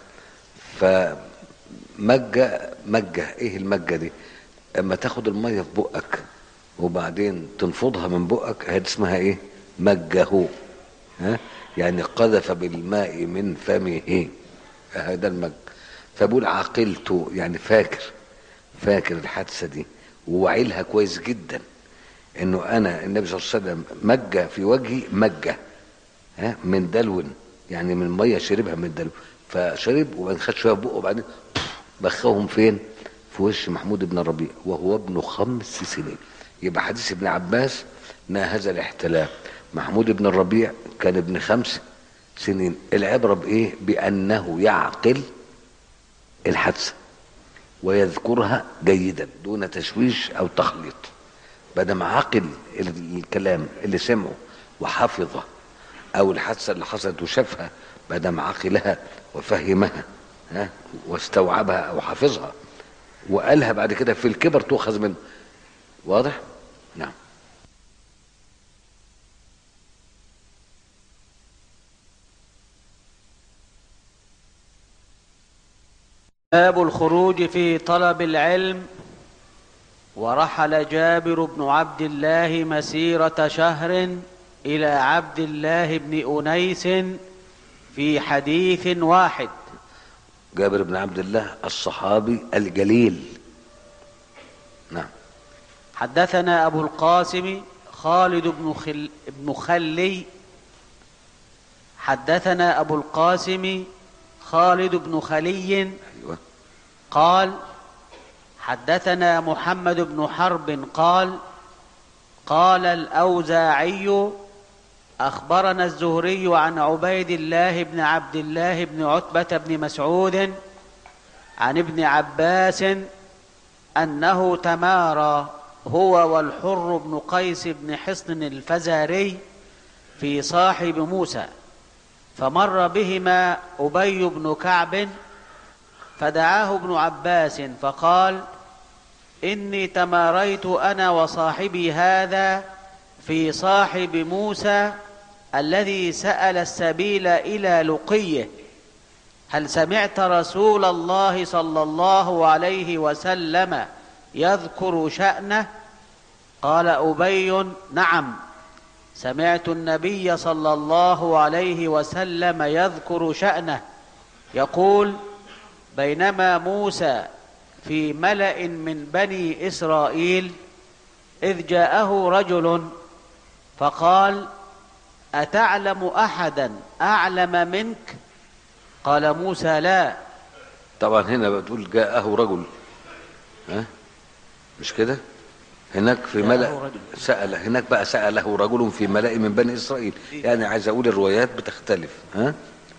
فمجة مجة إيه المجة دي أما تاخد المية في بقك وبعدين تنفضها من بقك هذه اسمها إيه مجه ها يعني قذف بالماء من فمه هذا المج فبقول عقلت يعني فاكر فاكر الحادثة دي ووعيلها كويس جدا انه انا النبي صلى الله عليه وسلم مجة في وجهي مجة ها من دلو يعني من ميه شربها من الدلو فشرب وبعدين خد شويه بقه وبعدين بخهم فين؟ في وش محمود بن الربيع وهو ابن خمس سنين يبقى حديث ابن عباس ناهز الاحتلال محمود بن الربيع كان ابن خمس سنين العبرة بإيه بأنه يعقل الحادثة ويذكرها جيدا دون تشويش أو تخليط بدل عقل الكلام اللي سمعه وحفظه أو الحادثة اللي حصلت وشافها بدل عقلها وفهمها ها واستوعبها أو حفظها وقالها بعد كده في الكبر تؤخذ منه واضح؟ نعم باب الخروج في طلب العلم ورحل جابر بن عبد الله مسيرة شهر إلى عبد الله بن أنيس في حديث واحد جابر بن عبد الله الصحابي الجليل نعم حدثنا أبو القاسم خالد بن, خل بن خلي حدثنا أبو القاسم خالد بن خلي ايوه قال حدثنا محمد بن حرب قال قال الأوزاعي أخبرنا الزهري عن عبيد الله بن عبد الله بن عتبة بن مسعود عن ابن عباس أنه تمارى هو والحر بن قيس بن حصن الفزاري في صاحب موسى فمر بهما أبي بن كعب فدعاه ابن عباس فقال إني تماريت أنا وصاحبي هذا في صاحب موسى الذي سأل السبيل إلى لقيه هل سمعت رسول الله صلى الله عليه وسلم يذكر شأنه قال أبي نعم سمعت النبي صلى الله عليه وسلم يذكر شأنه يقول بينما موسى في ملأ من بني إسرائيل إذ جاءه رجل فقال أتعلم أحدا أعلم منك قال موسى لا طبعا هنا بتقول جاءه رجل ها مش كده هناك في جاءه ملأ رجل. سأل هناك بقى سأله رجل في ملأ من بني إسرائيل يعني عايز أقول الروايات بتختلف ها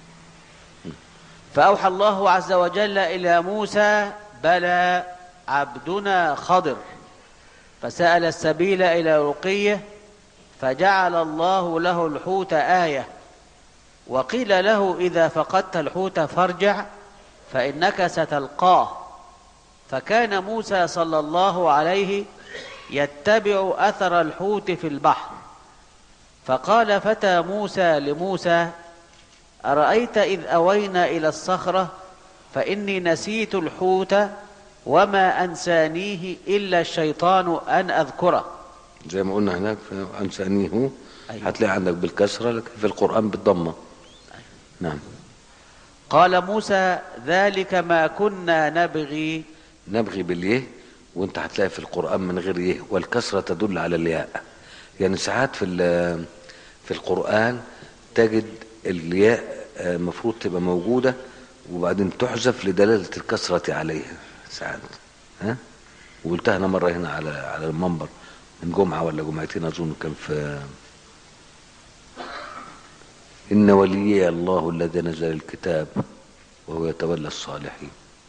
فأوحى الله عز وجل إلى موسى بلى عبدنا خضر فسأل السبيل إلى رقيه فجعل الله له الحوت آية وقيل له إذا فقدت الحوت فارجع فإنك ستلقاه فكان موسى صلى الله عليه يتبع أثر الحوت في البحر فقال فتى موسى لموسى أرأيت إذ أوينا إلى الصخرة فإني نسيت الحوت وما أنسانيه إلا الشيطان أن أذكره زي ما قلنا هناك في أنسانيه أيوة. هتلاقي عندك بالكسرة لكن في القرآن بالضمة نعم قال موسى ذلك ما كنا نبغي نبغي باليه وانت هتلاقي في القرآن من غير يه والكسرة تدل على الياء يعني ساعات في ال- في القرآن تجد الياء آه، المفروض تبقى موجودة وبعدين تحذف لدلالة الكسرة عليها ساعات ها وقلتها انا مرة هنا على على المنبر من جمعة ولا جمعتين اظن كان في إن وليي الله الذي نزل الكتاب وهو يتولى الصالحين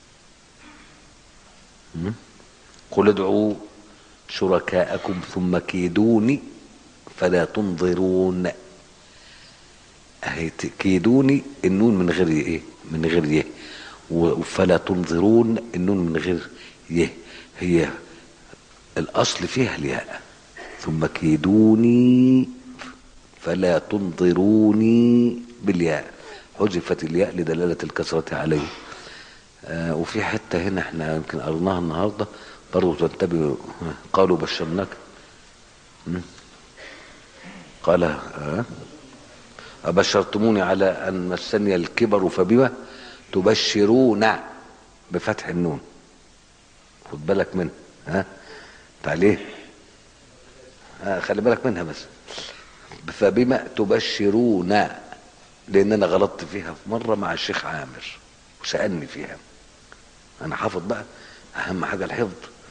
م? قل ادعوا شركاءكم ثم كيدوني فلا تنظرون اهي ت- كيدوني النون من غير ايه من غير يه و- فلا تنظرون النون من غير يه هي الاصل فيها الياء ثم كيدوني فلا تنظروني بالياء حذفت الياء لدلالة الكسرة عليه آه وفي حتة هنا احنا يمكن قرناها النهاردة برضو تنتبهوا قالوا بشرناك م? قال آه أبشرتموني على أن مسني الكبر فبما تبشرون بفتح النون خد بالك منها ها تعليه آه خلي بالك منها بس فبما تبشرون لان انا غلطت فيها في مره مع الشيخ عامر وسالني فيها انا حافظ بقى اهم حاجه الحفظ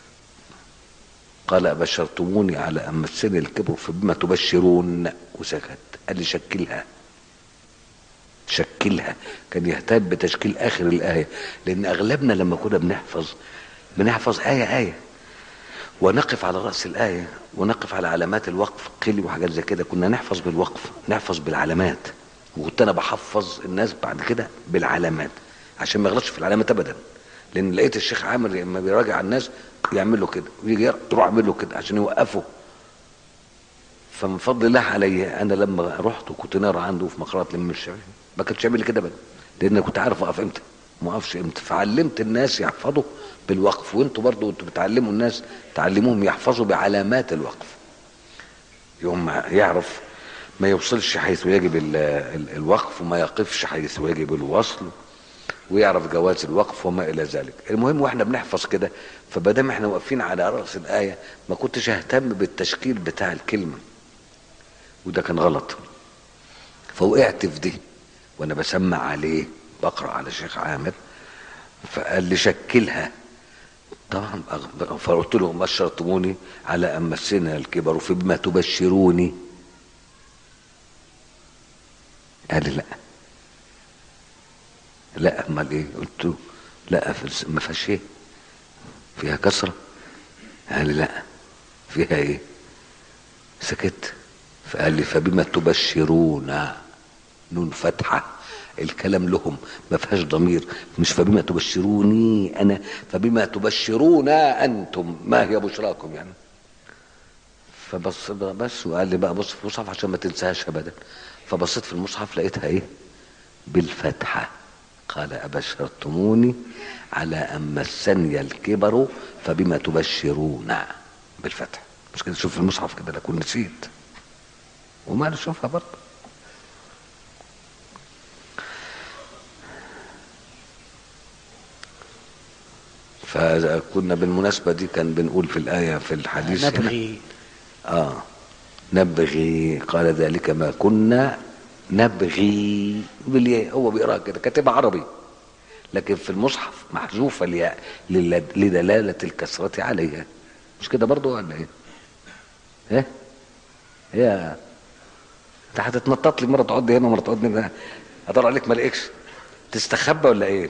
قال ابشرتموني على ان مسني الكبر فبما تبشرون وسكت قال لي شكلها شكلها كان يهتم بتشكيل اخر الايه لان اغلبنا لما كنا بنحفظ بنحفظ ايه ايه ونقف على رأس الآية ونقف على علامات الوقف قلي وحاجات زي كده كنا نحفظ بالوقف نحفظ بالعلامات وكنت أنا بحفظ الناس بعد كده بالعلامات عشان ما يغلطش في العلامات أبدا لأن لقيت الشيخ عامر لما بيراجع الناس يعمل له كده ويجي يقرأ، يروح يعمل له كده عشان يوقفه فمن فضل الله علي أنا لما رحت وكنت نقرا عنده في مقرات الإمام الشافعي ما كانش يعمل لي كده أبدا لأن كنت عارف أقف إمتى ما اقفش امتى فعلمت الناس يحفظوا بالوقف وانتوا برضو انتوا بتعلموا الناس تعلموهم يحفظوا بعلامات الوقف يوم ما يعرف ما يوصلش حيث يجب ال- ال- الوقف وما يقفش حيث يجب الوصل ويعرف جواز الوقف وما الى ذلك المهم واحنا بنحفظ كده فبدام احنا واقفين على راس الايه ما كنتش اهتم بالتشكيل بتاع الكلمه وده كان غلط فوقعت في دي وانا بسمع عليه بقرا على شيخ عامر فقال لي شكلها طبعا أغ- فقلت له بشرتموني على ان مسنا الكبر فبما تبشروني قال لي لا لا امال ايه قلت له لا في- ما فيهاش ايه فيها كسره قال لي لا فيها ايه سكت فقال لي فبما تبشرون نون فتحه الكلام لهم ما فيهاش ضمير مش فبما تبشروني انا فبما تبشرون انتم ما هي بشراكم يعني فبص بس وقال لي بقى بص في المصحف عشان ما تنساهاش ابدا فبصيت في المصحف لقيتها ايه بالفتحه قال ابشرتموني على ان مسني الكبر فبما تبشرون بالفتح مش كده شوف في المصحف كده لكن نسيت وما نشوفها برضه فكنا بالمناسبة دي كان بنقول في الآية في الحديث هنا نبغي آه نبغي قال ذلك ما كنا نبغي بالياء هو بيقراها كده كاتبها عربي لكن في المصحف محذوفة الياء لل- لدلالة الكسرة عليها مش كده برضو ولا ايه؟ ايه؟ يا انت هتتنطط لي مرة تقعد هنا ومرة تقعد هنا ادور عليك ما الاقيكش تستخبى ولا ايه؟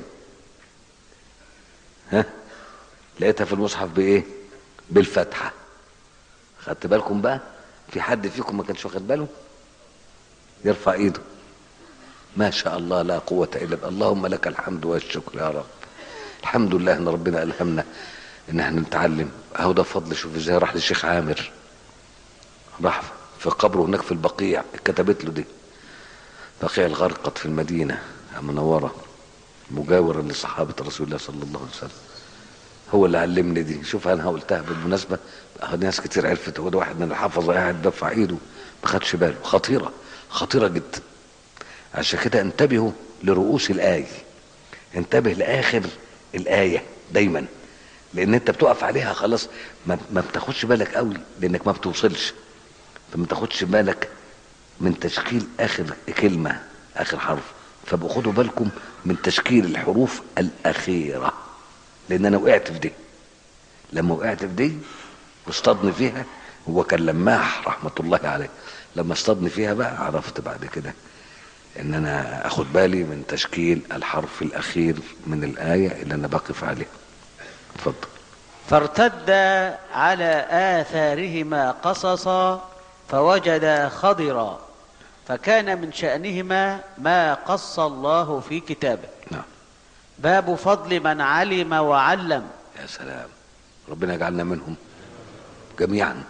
ها؟ لقيتها في المصحف بايه؟ بالفتحه خدت بالكم بقى في حد فيكم ما كانش واخد باله يرفع ايده ما شاء الله لا قوة إلا بالله اللهم لك الحمد والشكر يا رب الحمد لله ان ربنا ألهمنا ان احنا نتعلم اهو ده فضل شوف ازاي راح للشيخ عامر راح في قبره هناك في البقيع كتبت له دي بقيع الغرقد في المدينة المنورة مجاورا لصحابة رسول الله صلى الله عليه وسلم هو اللي علمني دي شوف انا قلتها بالمناسبه أهو ناس كتير عرفت هو ده واحد من الحفظه قاعد دفع ايده ما خدش باله خطيره خطيره جدا عشان كده انتبهوا لرؤوس الايه انتبه لاخر الايه دايما لان انت بتقف عليها خلاص ما, ما بتاخدش بالك قوي لانك ما بتوصلش فما تاخدش بالك من تشكيل اخر كلمه اخر حرف فبقوا خدوا بالكم من تشكيل الحروف الاخيره لان انا وقعت في دي لما وقعت في دي واصطادني فيها هو كان لماح رحمه الله عليه لما اصطادني فيها بقى عرفت بعد كده ان انا اخد بالي من تشكيل الحرف الاخير من الايه اللي انا بقف عليها اتفضل فارتد على آثارهما قصصا فوجدا خضرا فكان من شأنهما ما قص الله في كتابه نعم باب فضل من علم وعلم يا سلام ربنا يجعلنا منهم جميعا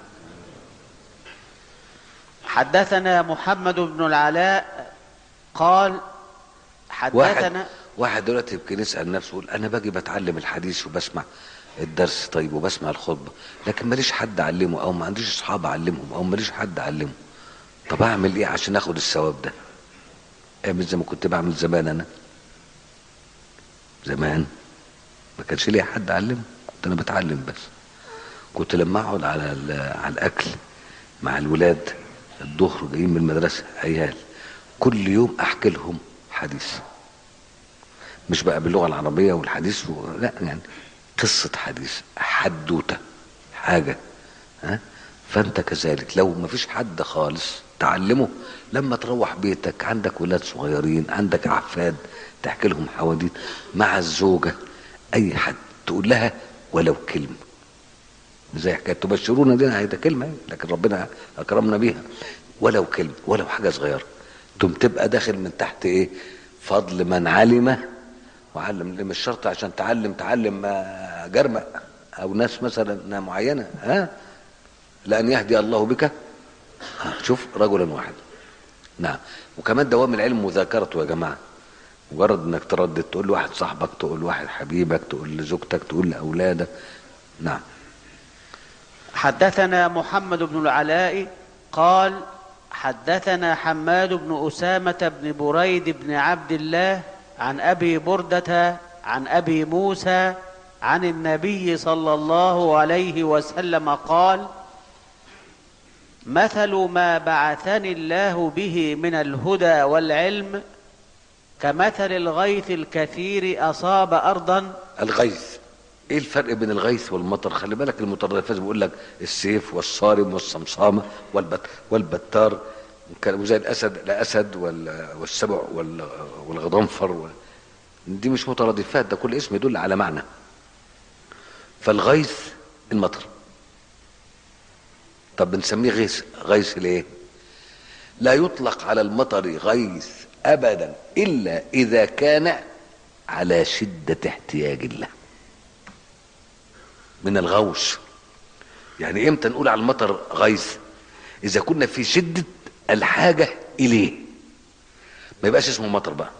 حدثنا محمد بن العلاء قال واحد حدثنا واحد دلوقتي يمكن يسال نفسه يقول انا باجي بتعلم الحديث وبسمع الدرس طيب وبسمع الخطبه لكن ماليش حد اعلمه او ما عنديش اصحاب اعلمهم او ماليش حد اعلمه طب اعمل ايه عشان اخد الثواب ده اعمل زي ما كنت بعمل زمان انا زمان ما كانش ليا حد اعلمه كنت انا بتعلم بس كنت لما اقعد على ال- على الاكل مع الولاد الظهر جايين من المدرسه عيال كل يوم احكي لهم حديث مش بقى باللغه العربيه والحديث و... لا يعني قصه حديث حدوته حاجه ها فانت كذلك لو ما فيش حد خالص تعلمه لما تروح بيتك عندك ولاد صغيرين عندك احفاد تحكي لهم حواديت مع الزوجه اي حد تقول لها ولو كلمه زي حكايه تبشرون دي هي ده كلمه يعني، لكن ربنا اكرمنا بيها ولو كلمه ولو حاجه صغيره تم تبقى داخل من تحت ايه فضل من علم وعلم اللي مش شرط عشان تعلم تعلم آه، جرمق او ناس مثلا معينه ها لان يهدي الله بك آه، شوف رجلا واحدا نعم وكمان دوام العلم مذاكرته يا جماعه مجرد انك تردد تقول لواحد صاحبك تقول لواحد حبيبك تقول لزوجتك تقول لاولادك نعم حدثنا محمد بن العلاء قال حدثنا حماد بن أسامة بن بريد بن عبد الله عن أبي بردة عن أبي موسى عن النبي صلى الله عليه وسلم قال مثل ما بعثني الله به من الهدى والعلم كمثل الغيث الكثير أصاب أرضا الغيث ايه الفرق بين الغيث والمطر خلي بالك المترفز بيقول لك السيف والصارم والصمصامه والبت والبتار كان وزي الاسد الاسد وال- والسبع وال- والغضنفر وال- دي مش مترادفات ده كل اسم يدل على معنى فالغيث المطر طب بنسميه غيث غيث ليه لا يطلق على المطر غيث ابدا الا اذا كان على شده احتياج له من الغوص يعني امتى نقول على المطر غيث اذا كنا في شده الحاجه اليه ما يبقاش اسمه مطر بقى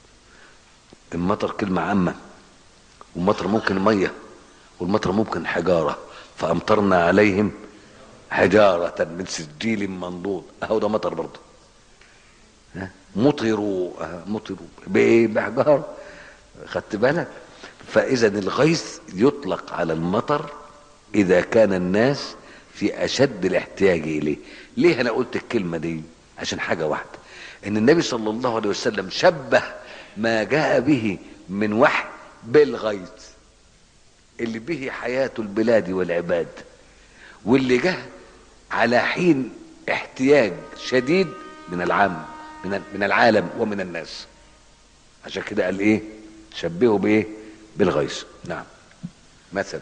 المطر كلمه عامه والمطر ممكن ميه والمطر ممكن حجاره فامطرنا عليهم حجاره من سجيل منضود اهو ده مطر برضه ها؟ مطروا آه، مطروا بايه بحجاره خدت بالك فاذا الغيث يطلق على المطر اذا كان الناس في اشد الاحتياج اليه ليه انا قلت الكلمه دي عشان حاجه واحده ان النبي صلى الله عليه وسلم شبه ما جاء به من وحي بالغيث اللي به حياه البلاد والعباد واللي جه على حين احتياج شديد من العام من من العالم ومن الناس عشان كده قال ايه شبهه بايه بالغيث نعم مثلا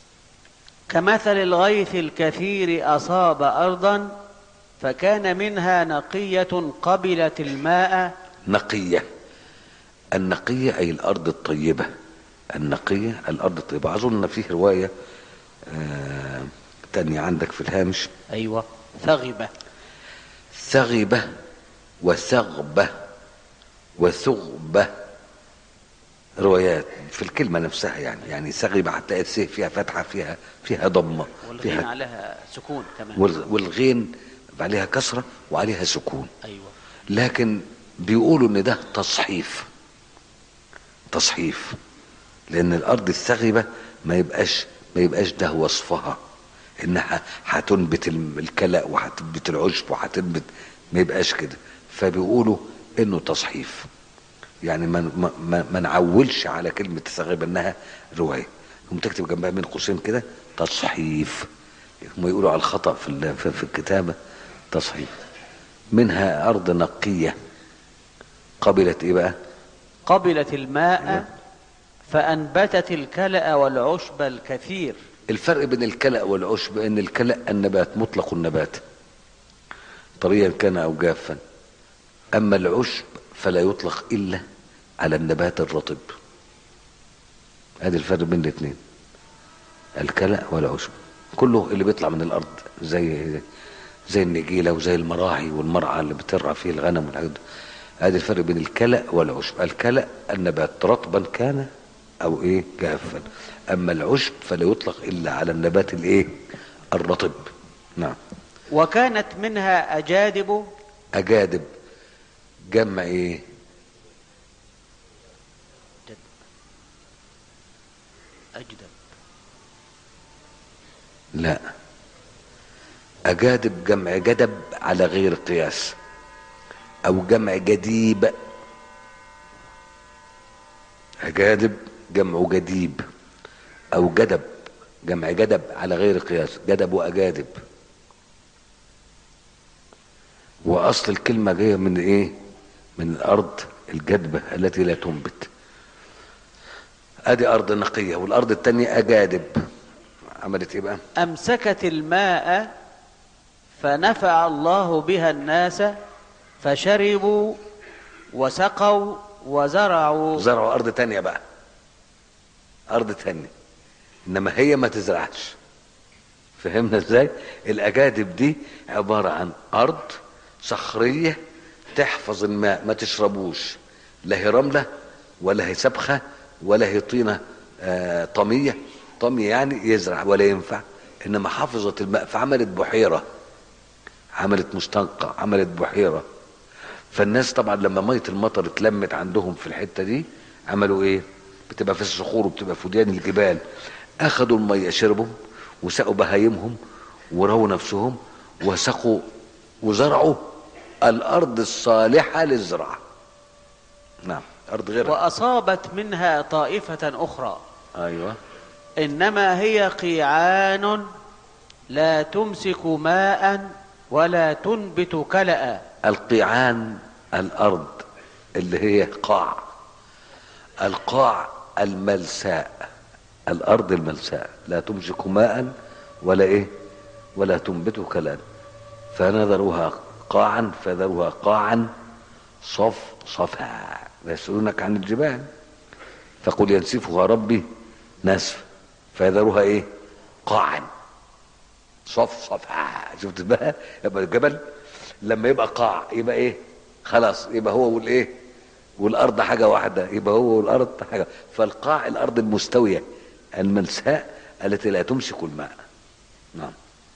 كمثل الغيث الكثير أصاب أرضا فكان منها نقية قبلت الماء نقية النقية أي الأرض الطيبة النقية الأرض الطيبة أظن فيه رواية آه تانية عندك في الهامش أيوة ثغبة ثغبة وثغبة وثغبة روايات في الكلمة نفسها يعني يعني ثغبة هتلاقي السه فيها فتحة فيها فيها ضمة والغين فيها عليها سكون كمان وال- والغين عليها كسرة وعليها سكون أيوة لكن بيقولوا ان ده تصحيف تصحيف لان الارض الثغبه ما يبقاش ما يبقاش ده وصفها انها هتنبت الم- الكلأ وهتنبت العشب وهتنبت ما يبقاش كده فبيقولوا انه تصحيف يعني ما ما- ما, ما نعولش على كلمه الثغبه انها روايه هم تكتب جنبها بين قوسين كده تصحيف هم يقولوا على الخطا في ال- في في الكتابه تصحيف منها ارض نقيه قبلت ايه بقى قبلت الماء فأنبتت الكلأ والعشب الكثير الفرق بين الكلأ والعشب ان الكلأ النبات مطلق النبات طريا كان او جافا اما العشب فلا يطلق الا على النبات الرطب ادي الفرق بين الاثنين الكلأ والعشب كله اللي بيطلع من الارض زي زي النجيله وزي المراعي والمرعى اللي بترعى فيه الغنم والحاجات دي ادي الفرق بين الكلأ والعشب الكلأ النبات رطبا كان او ايه جافا اما العشب فلا يطلق الا على النبات الايه الرطب نعم وكانت منها أجادب اجادب جمع ايه أجدب لا أجادب جمع جدب على غير قياس أو جمع جديب أجادب جمع جديب أو جدب جمع جدب على غير قياس جدب وأجادب وأصل الكلمة جاية من إيه؟ من الأرض الجدبة التي لا تنبت أدي أرض نقية والأرض التانية أجادب عملت إيه بقى؟ أمسكت الماء فنفع الله بها الناس فشربوا وسقوا وزرعوا زرعوا ارض تانية بقى ارض تانية انما هي ما تزرعش فهمنا ازاي الاجادب دي عبارة عن ارض صخرية تحفظ الماء ما تشربوش لا هي رمله ولا هي سبخه ولا هي طينه آه طميه طميه يعني يزرع ولا ينفع انما حافظت الماء فعملت بحيره عملت مستنقع عملت بحيره فالناس طبعا لما ميه المطر اتلمت عندهم في الحته دي عملوا ايه بتبقى في الصخور وبتبقى في وديان الجبال اخذوا الميه شربوا وسقوا بهايمهم ورووا نفسهم وسقوا وزرعوا الارض الصالحه للزراعه نعم ارض غيرها وأصابت منها طائفة أخرى ايوه إنما هي قيعان لا تمسك ماء ولا تنبت كلأ القيعان الارض اللي هي قاع القاع الملساء الارض الملساء لا تمسك ماء ولا ايه ولا تنبت كلام فنذروها قاعا فذروها قاعا صف صفا يسألونك عن الجبال فقل ينسفها ربي نسف فيذروها ايه قاعا صف صفا شفت بقى يبقى الجبل لما يبقى قاع يبقى ايه خلاص يبقى هو والايه والارض حاجه واحده يبقى هو والارض حاجه فالقاع الارض المستويه الملساء التي لا تمسك الماء نعم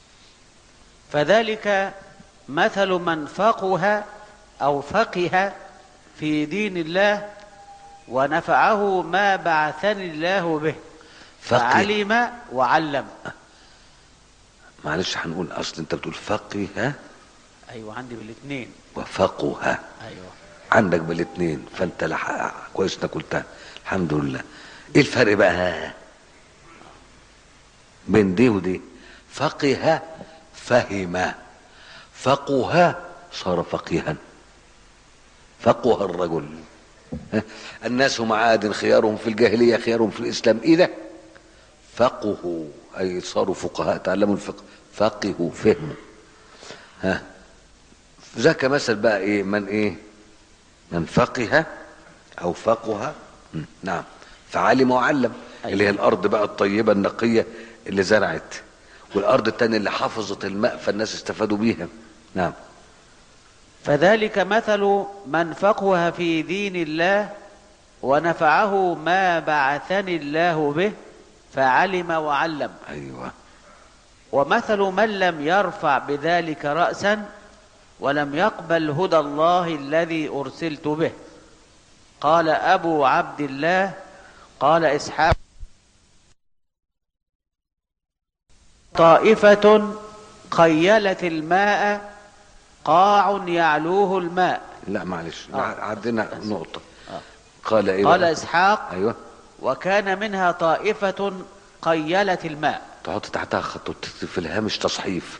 فذلك مثل من فقه أو فقه في دين الله ونفعه ما بعثني الله به فقه. فعلم وعلم معلش هنقول اصل انت بتقول فقه أيوة عندي بالاثنين وفقه أيوة عندك بالاثنين فانت لح... كويس انك قلتها الحمد لله ايه الفرق بقى بين دي ودي فقه فهم فقه صار فقيها فقه الرجل ها؟ الناس معادن خيارهم في الجاهليه خيارهم في الاسلام اذا فقهوا اي صاروا فقهاء تعلموا الفقه فقهوا فهموا ها ذاك مثل بقى ايه من ايه من فقه او فقه م، نعم فعلم وعلم أيوة. اللي هي الارض بقى الطيبه النقيه اللي زرعت والارض التانية اللي حفظت الماء فالناس استفادوا بيها نعم فذلك مثل من فقه في دين الله ونفعه ما بعثني الله به فعلم وعلم ايوه ومثل من لم يرفع بذلك رأسا ولم يقبل هدى الله الذي أرسلت به قال أبو عبد الله قال إسحاق طائفة قيلت الماء قاع يعلوه الماء لا معلش آه. عندنا نقطه آه. قال ايه قال بقى؟ إسحاق ايوه وكان منها طائفة قيلت الماء تحط تحتها خط وتكتب في الهامش تصحيف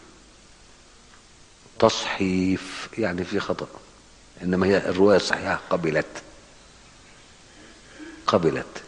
تصحيف يعني في خطأ إنما هي الرواية الصحيحة قبلت قبلت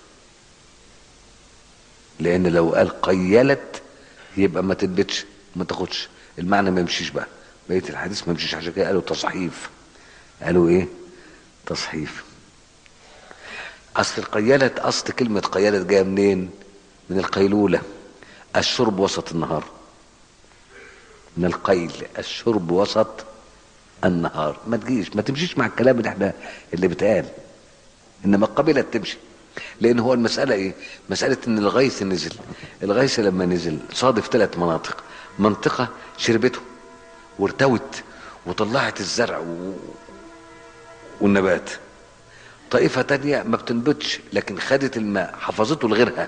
لأن لو قال قيلت يبقى ما تثبتش ما تاخدش المعنى ما يمشيش بقى بقية الحديث ما يمشيش عشان كده قالوا تصحيف قالوا ايه تصحيف اصل القيلت اصل كلمة قيلت جاية منين من القيلولة الشرب وسط النهار من القيل الشرب وسط النهار ما تجيش ما تمشيش مع الكلام اللي احنا اللي بيتقال انما قبلت تمشي لان هو المسألة ايه مسألة ان الغيث نزل الغيث لما نزل صادف ثلاث مناطق منطقة شربته وارتوت وطلعت الزرع و... والنبات طائفة تانية ما بتنبتش لكن خدت الماء حفظته لغيرها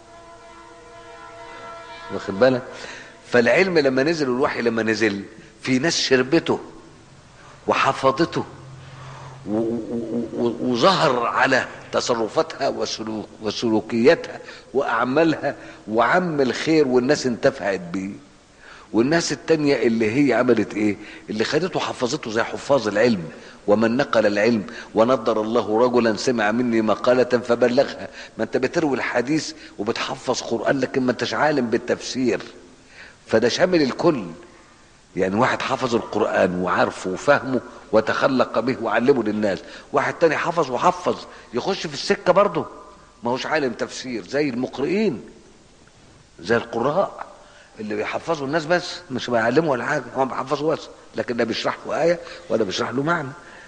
واخد بالك فالعلم لما نزل والوحي لما نزل في ناس شربته وحفظته و- و- و- وظهر على تصرفاتها وسلوك وسلوكياتها واعمالها وعم الخير والناس انتفعت بيه والناس التانية اللي هي عملت ايه اللي خدته حفظته زي حفاظ العلم ومن نقل العلم ونضر الله رجلا سمع مني مقالة فبلغها ما انت بتروي الحديث وبتحفظ قرآن لكن ما انتش عالم بالتفسير فده شامل الكل يعني واحد حفظ القرآن وعارفه وفهمه وتخلق به وعلمه للناس واحد تاني حفظ وحفظ يخش في السكة برضه ما هوش عالم تفسير زي المقرئين زي القراء اللي بيحفظوا الناس بس مش بيعلموا ولا حاجه هم بيحفظوا بس لكن لا بيشرح له ايه ولا بيشرح له معنى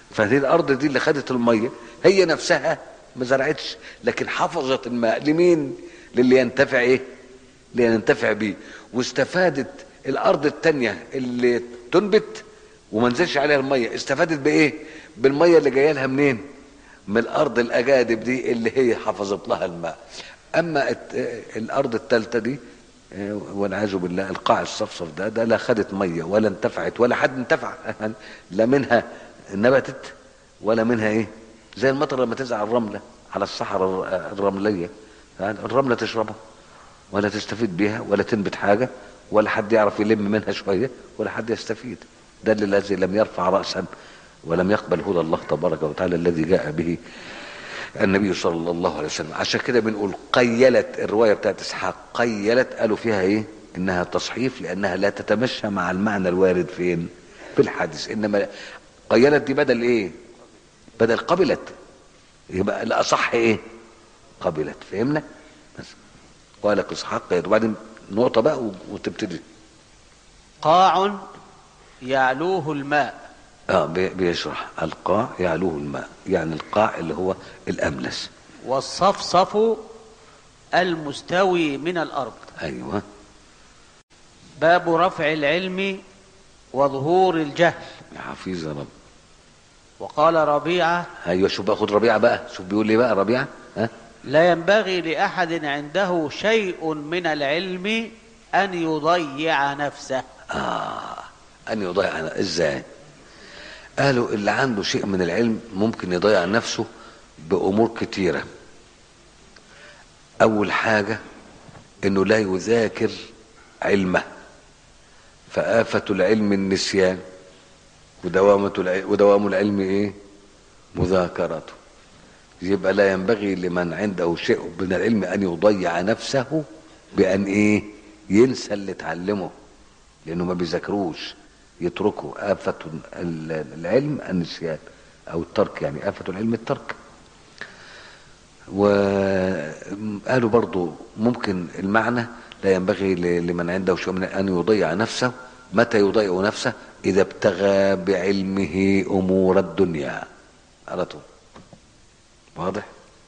فهذه الارض دي اللي خدت الميه هي نفسها ما زرعتش لكن حفظت الماء لمين للي ينتفع ايه اللي ينتفع بيه واستفادت الارض التانية اللي تنبت وما نزلش عليها الميه استفادت بايه بالميه اللي جايه لها منين من الارض الاجادب دي اللي هي حفظت لها الماء اما الت- الارض الثالثه دي آه، والعياذ بالله القاع الصفصف ده ده لا خدت ميه ولا انتفعت ولا حد انتفع لا منها نبتت ولا منها ايه زي المطر لما تنزل على الرمله على الصحراء الر- الرمليه يعني الرمله تشربها ولا تستفيد بيها ولا تنبت حاجه ولا حد يعرف يلم منها شويه ولا حد يستفيد ده الذي لم يرفع راسا ولم يقبل هدى الله تبارك وتعالى الذي جاء به النبي صلى الله عليه وسلم عشان كده بنقول قيلت الروايه بتاعت اسحاق قيلت قالوا فيها ايه انها تصحيف لانها لا تتمشى مع المعنى الوارد فين في الحديث انما قيلت دي بدل ايه بدل قبلت يبقى الاصح ايه قبلت فهمنا بس قال لك اسحاق قيلت وبعدين نقطه بقى وتبتدي قاع يعلوه الماء اه بي- بيشرح القاع يعلوه الماء يعني القاع اللي هو الاملس والصفصف المستوي من الأرض ايوه باب رفع العلم وظهور الجهل يا حفيظ يا رب وقال ربيعة ايوه شوف بقى خد ربيعه بقى شوف بيقول لي بقى ربيعه ها لا ينبغي لأحد عنده شيء من العلم أن يضيع نفسه آه أن يضيع أنا إزاي قالوا اللي عنده شيء من العلم ممكن يضيع نفسه بأمور كتيرة أول حاجة إنه لا يذاكر علمه فآفة العلم النسيان ودوامة العلم ودوام العلم إيه مذاكرته يبقى لا ينبغي لمن عنده شيء من العلم أن يضيع نفسه بأن إيه ينسى اللي اتعلمه لأنه ما بيذاكروش يتركوا آفة ال- العلم النسيان أو الترك يعني آفة العلم الترك وقالوا برضو ممكن المعنى لا ينبغي ل- لمن عنده شيء من أن يضيع نفسه متى يضيع نفسه إذا ابتغى بعلمه أمور الدنيا على طول واضح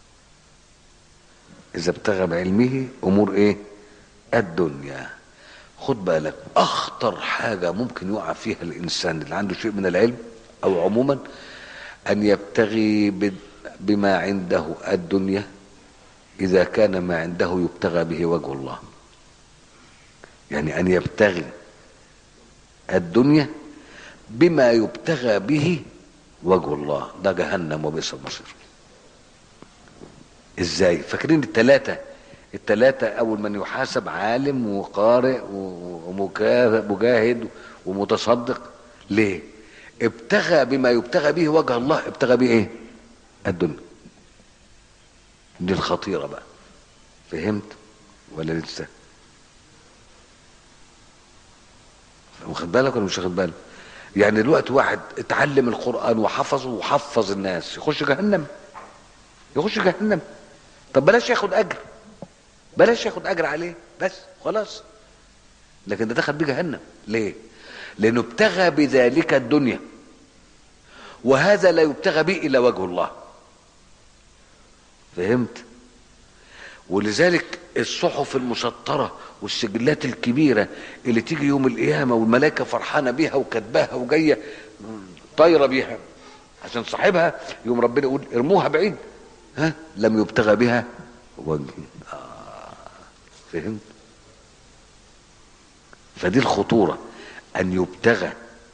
إذا ابتغى بعلمه أمور إيه الدنيا خد بالك أخطر حاجة ممكن يقع فيها الإنسان اللي عنده شيء من العلم أو عموما أن يبتغي ب- بما عنده الدنيا إذا كان ما عنده يبتغى به وجه الله يعني أن يبتغي الدنيا بما يبتغى به وجه الله ده جهنم وبئس المصير ازاي فاكرين الثلاثه الثلاثه اول من يحاسب عالم وقارئ ومجاهد ومتصدق ليه ابتغى بما يبتغى به وجه الله ابتغى به ايه الدنيا دي الخطيره بقى فهمت ولا لسه واخد بالك ولا مش واخد بالك يعني دلوقتي واحد اتعلم القران وحفظه وحفظ الناس يخش جهنم يخش جهنم طب بلاش ياخد اجر بلاش ياخد اجر عليه بس خلاص لكن ده دخل بيه جهنم ليه لانه ابتغى بذلك الدنيا وهذا لا يبتغى به الا وجه الله فهمت ولذلك الصحف المسطرة والسجلات الكبيرة اللي تيجي يوم القيامة والملائكة فرحانة بيها وكاتباها وجاية طايرة بيها عشان صاحبها يوم ربنا يقول ارموها بعيد ها لم يبتغى بها وجه آه. فهمت فدي الخطورة أن يبتغى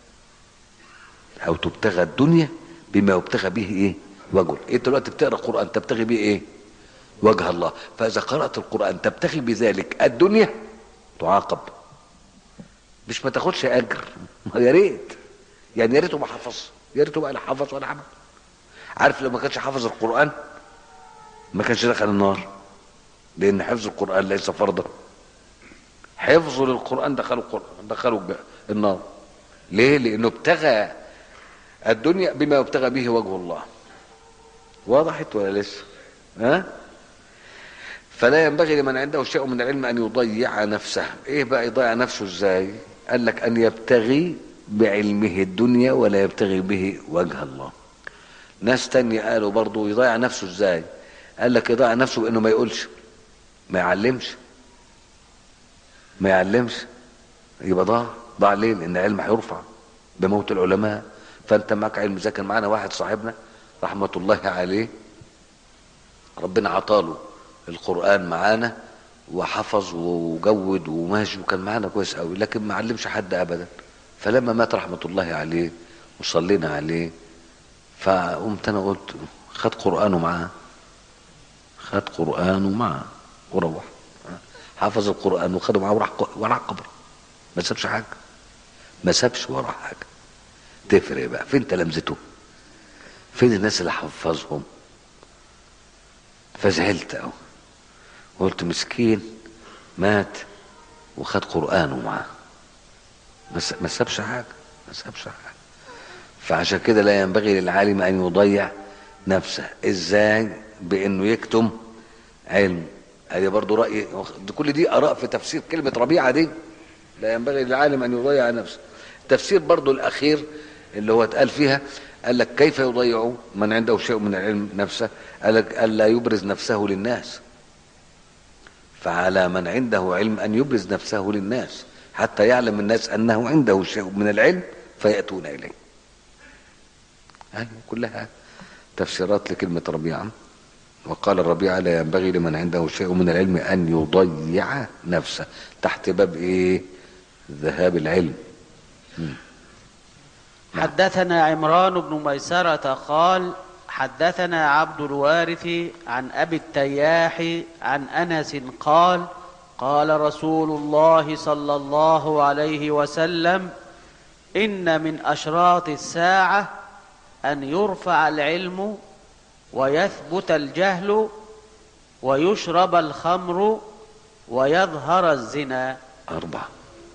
أو تبتغى الدنيا بما يبتغى به إيه وجه أنت دلوقتي بتقرأ القرآن تبتغي به إيه وجه الله فإذا قرأت القرآن تبتغي بذلك الدنيا تعاقب مش ما تاخدش أجر ما يا ريت يعني يا ريته ما حفظ يا ريته بقى لا حفظ ولا عمل عارف لو ما كانش حافظ القرآن ما كانش دخل النار لأن حفظ القرآن ليس فرضا حفظه للقرآن دخلوا القرآن دخلوا الج- النار ليه؟ لأنه ابتغى الدنيا بما يبتغى به وجه الله وضحت ولا لسه؟ ها؟ فلا ينبغي لمن عنده شيء من العلم أن يضيع نفسه إيه بقى يضيع نفسه إزاي؟ قال لك أن يبتغي بعلمه الدنيا ولا يبتغي به وجه الله ناس تانية قالوا برضو يضيع نفسه ازاي قال لك يضيع نفسه بانه ما يقولش ما يعلمش ما يعلمش يبقى ضاع ضاع ليه لان العلم هيرفع بموت العلماء فانت معك علم زي كان معانا واحد صاحبنا رحمة الله عليه ربنا عطاله القرآن معانا وحفظ وجود وماشي وكان معانا كويس قوي لكن ما علمش حد ابدا فلما مات رحمة الله عليه وصلينا عليه فقمت انا قلت خد قرآنه معاه خد قرآنه معاه وروح حفظ القرآن وخده معاه وراح وراح قبر ما سابش حاجة ما سابش ورا حاجة تفرق بقى فين تلامذته فين الناس اللي حفظهم فزعلت قوي قلت مسكين مات وخد قرآنه معاه ما سابش حاجة ما سابش حاجة فعشان كده لا ينبغي للعالم أن يضيع نفسه إزاي بأنه يكتم علم هذه برضو رأي كل دي آراء في تفسير كلمة ربيعة دي لا ينبغي للعالم أن يضيع نفسه التفسير برضو الأخير اللي هو اتقال فيها قال لك كيف يضيع من عنده شيء من العلم نفسه قال لك ألا يبرز نفسه للناس فعلى من عنده علم أن يبرز نفسه للناس حتى يعلم الناس أنه عنده شيء من العلم فيأتون إليه هذه كلها تفسيرات لكلمة ربيعة وقال الربيعة لا ينبغي لمن عنده شيء من العلم أن يضيع نفسه تحت باب إيه ذهاب العلم م. حدثنا عمران بن ميسرة قال حدثنا عبد الوارث عن أبي التياح عن أنس قال قال رسول الله صلى الله عليه وسلم إن من أشراط الساعة أن يرفع العلم ويثبت الجهل ويشرب الخمر ويظهر الزنا أربعة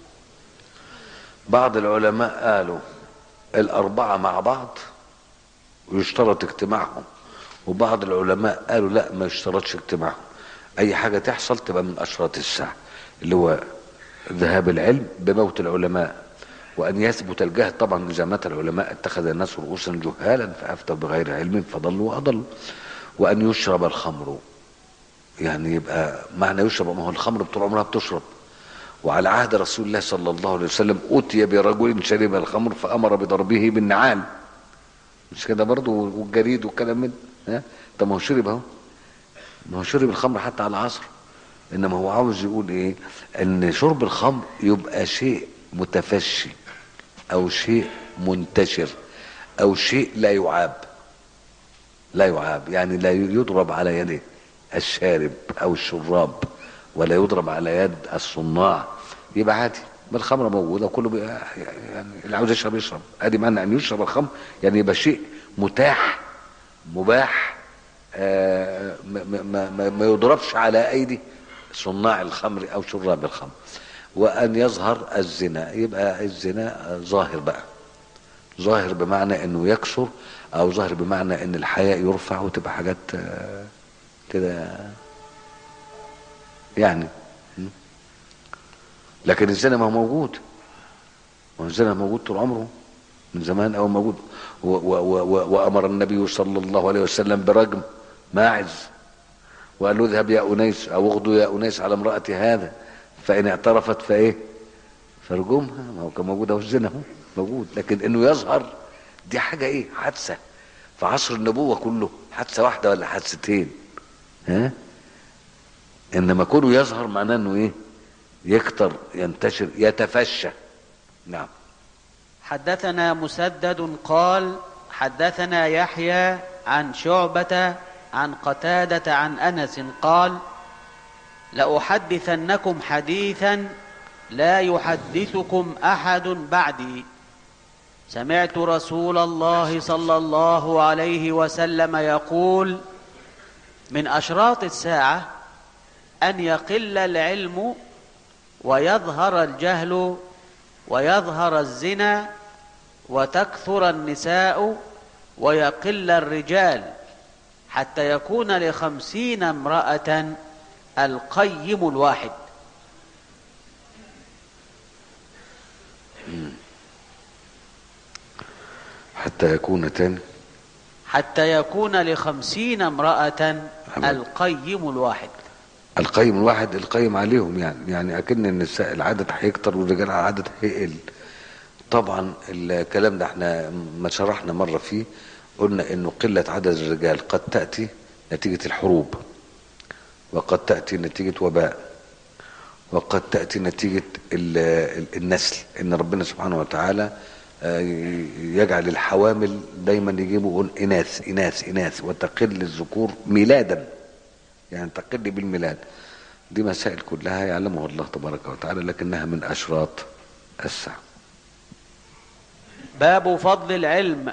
بعض العلماء قالوا الأربعة مع بعض ويشترط اجتماعهم وبعض العلماء قالوا لا ما يشترطش اجتماعهم أي حاجة تحصل تبقى من أشراط الساعة اللي هو ذهاب العلم بموت العلماء وأن يثبت الجهل طبعا إذا مات العلماء اتخذ الناس رؤوسا جهالا فأفتوا بغير علم فضلوا وأضلوا وأن يشرب الخمر يعني يبقى معنى يشرب ما هو الخمر طول عمرها بتشرب وعلى عهد رسول الله صلى الله عليه وسلم أتي برجل شرب الخمر فأمر بضربه بالنعال مش كده برضه والجريد والكلام من ها طب ما هو شرب اهو ما هو شرب الخمر حتى على العصر انما هو عاوز يقول ايه ان شرب الخمر يبقى شيء متفشي او شيء منتشر او شيء لا يعاب لا يعاب يعني لا يضرب على يده الشارب او الشراب ولا يضرب على يد الصناع يبقى عادي ما الخمره موجوده وكله بقى يعني اللي عاوز يشرب يشرب ادي معنى ان يشرب الخمر يعني يبقى شيء متاح مباح آه ما, ما, ما, ما يضربش على ايدي صناع الخمر او شراب الخمر وان يظهر الزنا يبقى الزنا ظاهر بقى ظاهر بمعنى انه يكثر او ظاهر بمعنى ان الحياء يرفع وتبقى حاجات كده يعني لكن الزنا ما هو موجود والزنا موجود طول عمره من زمان او موجود و و و وامر النبي صلى الله عليه وسلم برجم ماعز وقال له اذهب يا انيس او اغدو يا انيس على امراه هذا فان اعترفت فايه فارجمها ما هو كان موجود اهو الزنا اهو موجود لكن انه يظهر دي حاجه ايه حادثه في عصر النبوه كله حادثه واحده ولا حادثتين ها انما كونه يظهر معناه انه ايه يكتر ينتشر يتفشى نعم حدثنا مسدد قال حدثنا يحيى عن شعبة عن قتادة عن أنس قال لأحدثنكم حديثا لا يحدثكم أحد بعدي سمعت رسول الله صلى الله عليه وسلم يقول من أشراط الساعة أن يقل العلم ويظهر الجهل ويظهر الزنا وتكثر النساء ويقل الرجال حتى يكون لخمسين امرأة القيم الواحد حتى يكون تاني حتى يكون لخمسين امرأة عمل. القيم الواحد القيم الواحد القيم عليهم يعني يعني اكن النساء العدد هيكتر والرجال العدد هيقل طبعا الكلام ده احنا ما شرحنا مره فيه قلنا انه قله عدد الرجال قد تاتي نتيجه الحروب وقد تاتي نتيجه وباء وقد تاتي نتيجه ال- ال- النسل ان ربنا سبحانه وتعالى آه، يجعل الحوامل دايما يجيبوا اناث اناث اناث وتقل الذكور ميلادا يعني تقل بالميلاد دي مسائل كلها يعلمها الله تبارك وتعالى لكنها من اشراط الساعه باب فضل العلم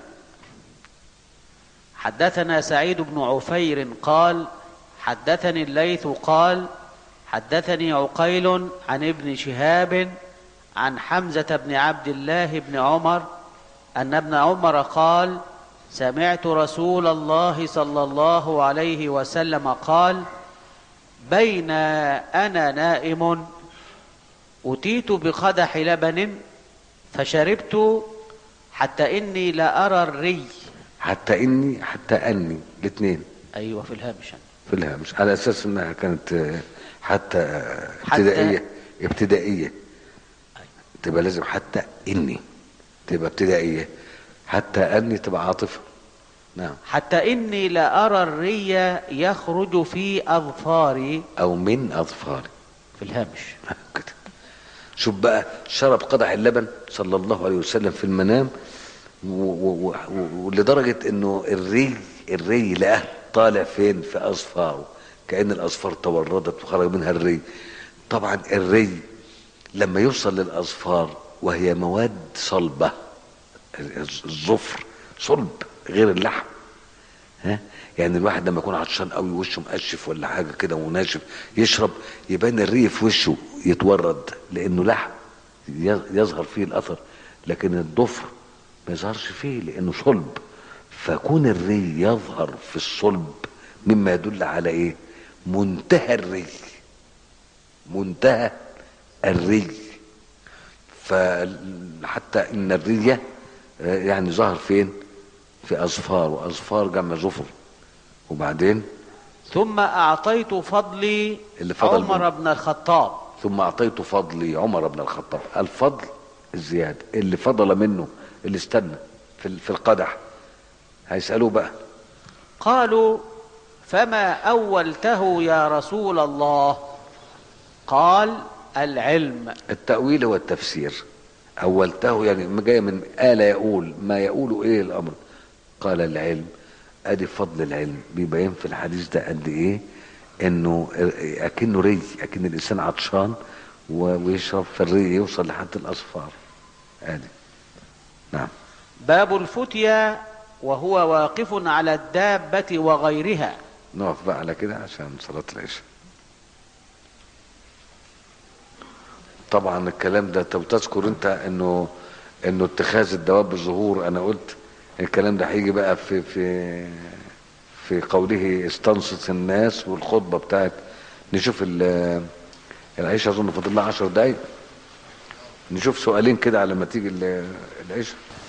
حدثنا سعيد بن عفير قال حدثني الليث قال حدثني عقيل عن ابن شهاب عن حمزة بن عبد الله بن عمر أن ابن عمر قال سمعت رسول الله صلى الله عليه وسلم قال بين أنا نائم أتيت بقدح لبن فشربت حتى إني لأرى الري حتى اني حتى اني الاثنين أيوة في الهامش في الهامش على اساس انها كانت آه، حتى آه، حتى- ابتدائيه ابتدائيه تبقى لازم حتى اني تبقى ابتدائيه حتى اني تبقى عاطفه نعم حتى إني لأرى الري يخرج في أظفاري او من اظفاري في الهامش كده شوف بقى شرب قدح اللبن صلى الله عليه وسلم في المنام و- و- و- و- ولدرجة انه الري الري لقاه طالع فين في اظفاره كأن الاظفار توردت وخرج منها الري طبعا الري لما يوصل للاظفار وهي مواد صلبة الظفر صلب غير اللحم ها يعني الواحد لما يكون عطشان قوي وشه مقشف ولا حاجه كده وناشف يشرب يبان الري في وشه يتورد لانه لحم ي- يظهر فيه الاثر لكن الضفر ما يظهرش فيه لانه صلب فكون الري يظهر في الصلب مما يدل على ايه منتهى الري منتهى الري فحتى ان الريه آه، يعني ظهر فين في اظفار واظفار جمع ظفر وبعدين ثم أعطيت فضلي اللي فضل عمر منه. بن الخطاب ثم اعطيت فضلي عمر بن الخطاب الفضل الزياده اللي فضل منه اللي استنى في ال- في القدح هيسالوه بقى قالوا فما أولته يا رسول الله قال العلم التاويل هو التفسير اولته يعني جاي من آل يقول ما يقول ايه الامر قال العلم ادي فضل العلم بيبين في الحديث ده قد ايه انه اكنه ري اكن الانسان عطشان و- ويشرب فالري يوصل لحد الاصفار ادي نعم باب الفتيا وهو واقف على الدابة وغيرها نقف بقى على كده عشان صلاة العشاء طبعا الكلام ده طب تذكر انت انه انه اتخاذ الدواب ظهور انا قلت الكلام ده هيجي بقى في في في قوله استنصت الناس والخطبه بتاعت نشوف ال- العيشه اظن فاضل لها 10 دقايق نشوف سؤالين كده على ما تيجي ال- العيشه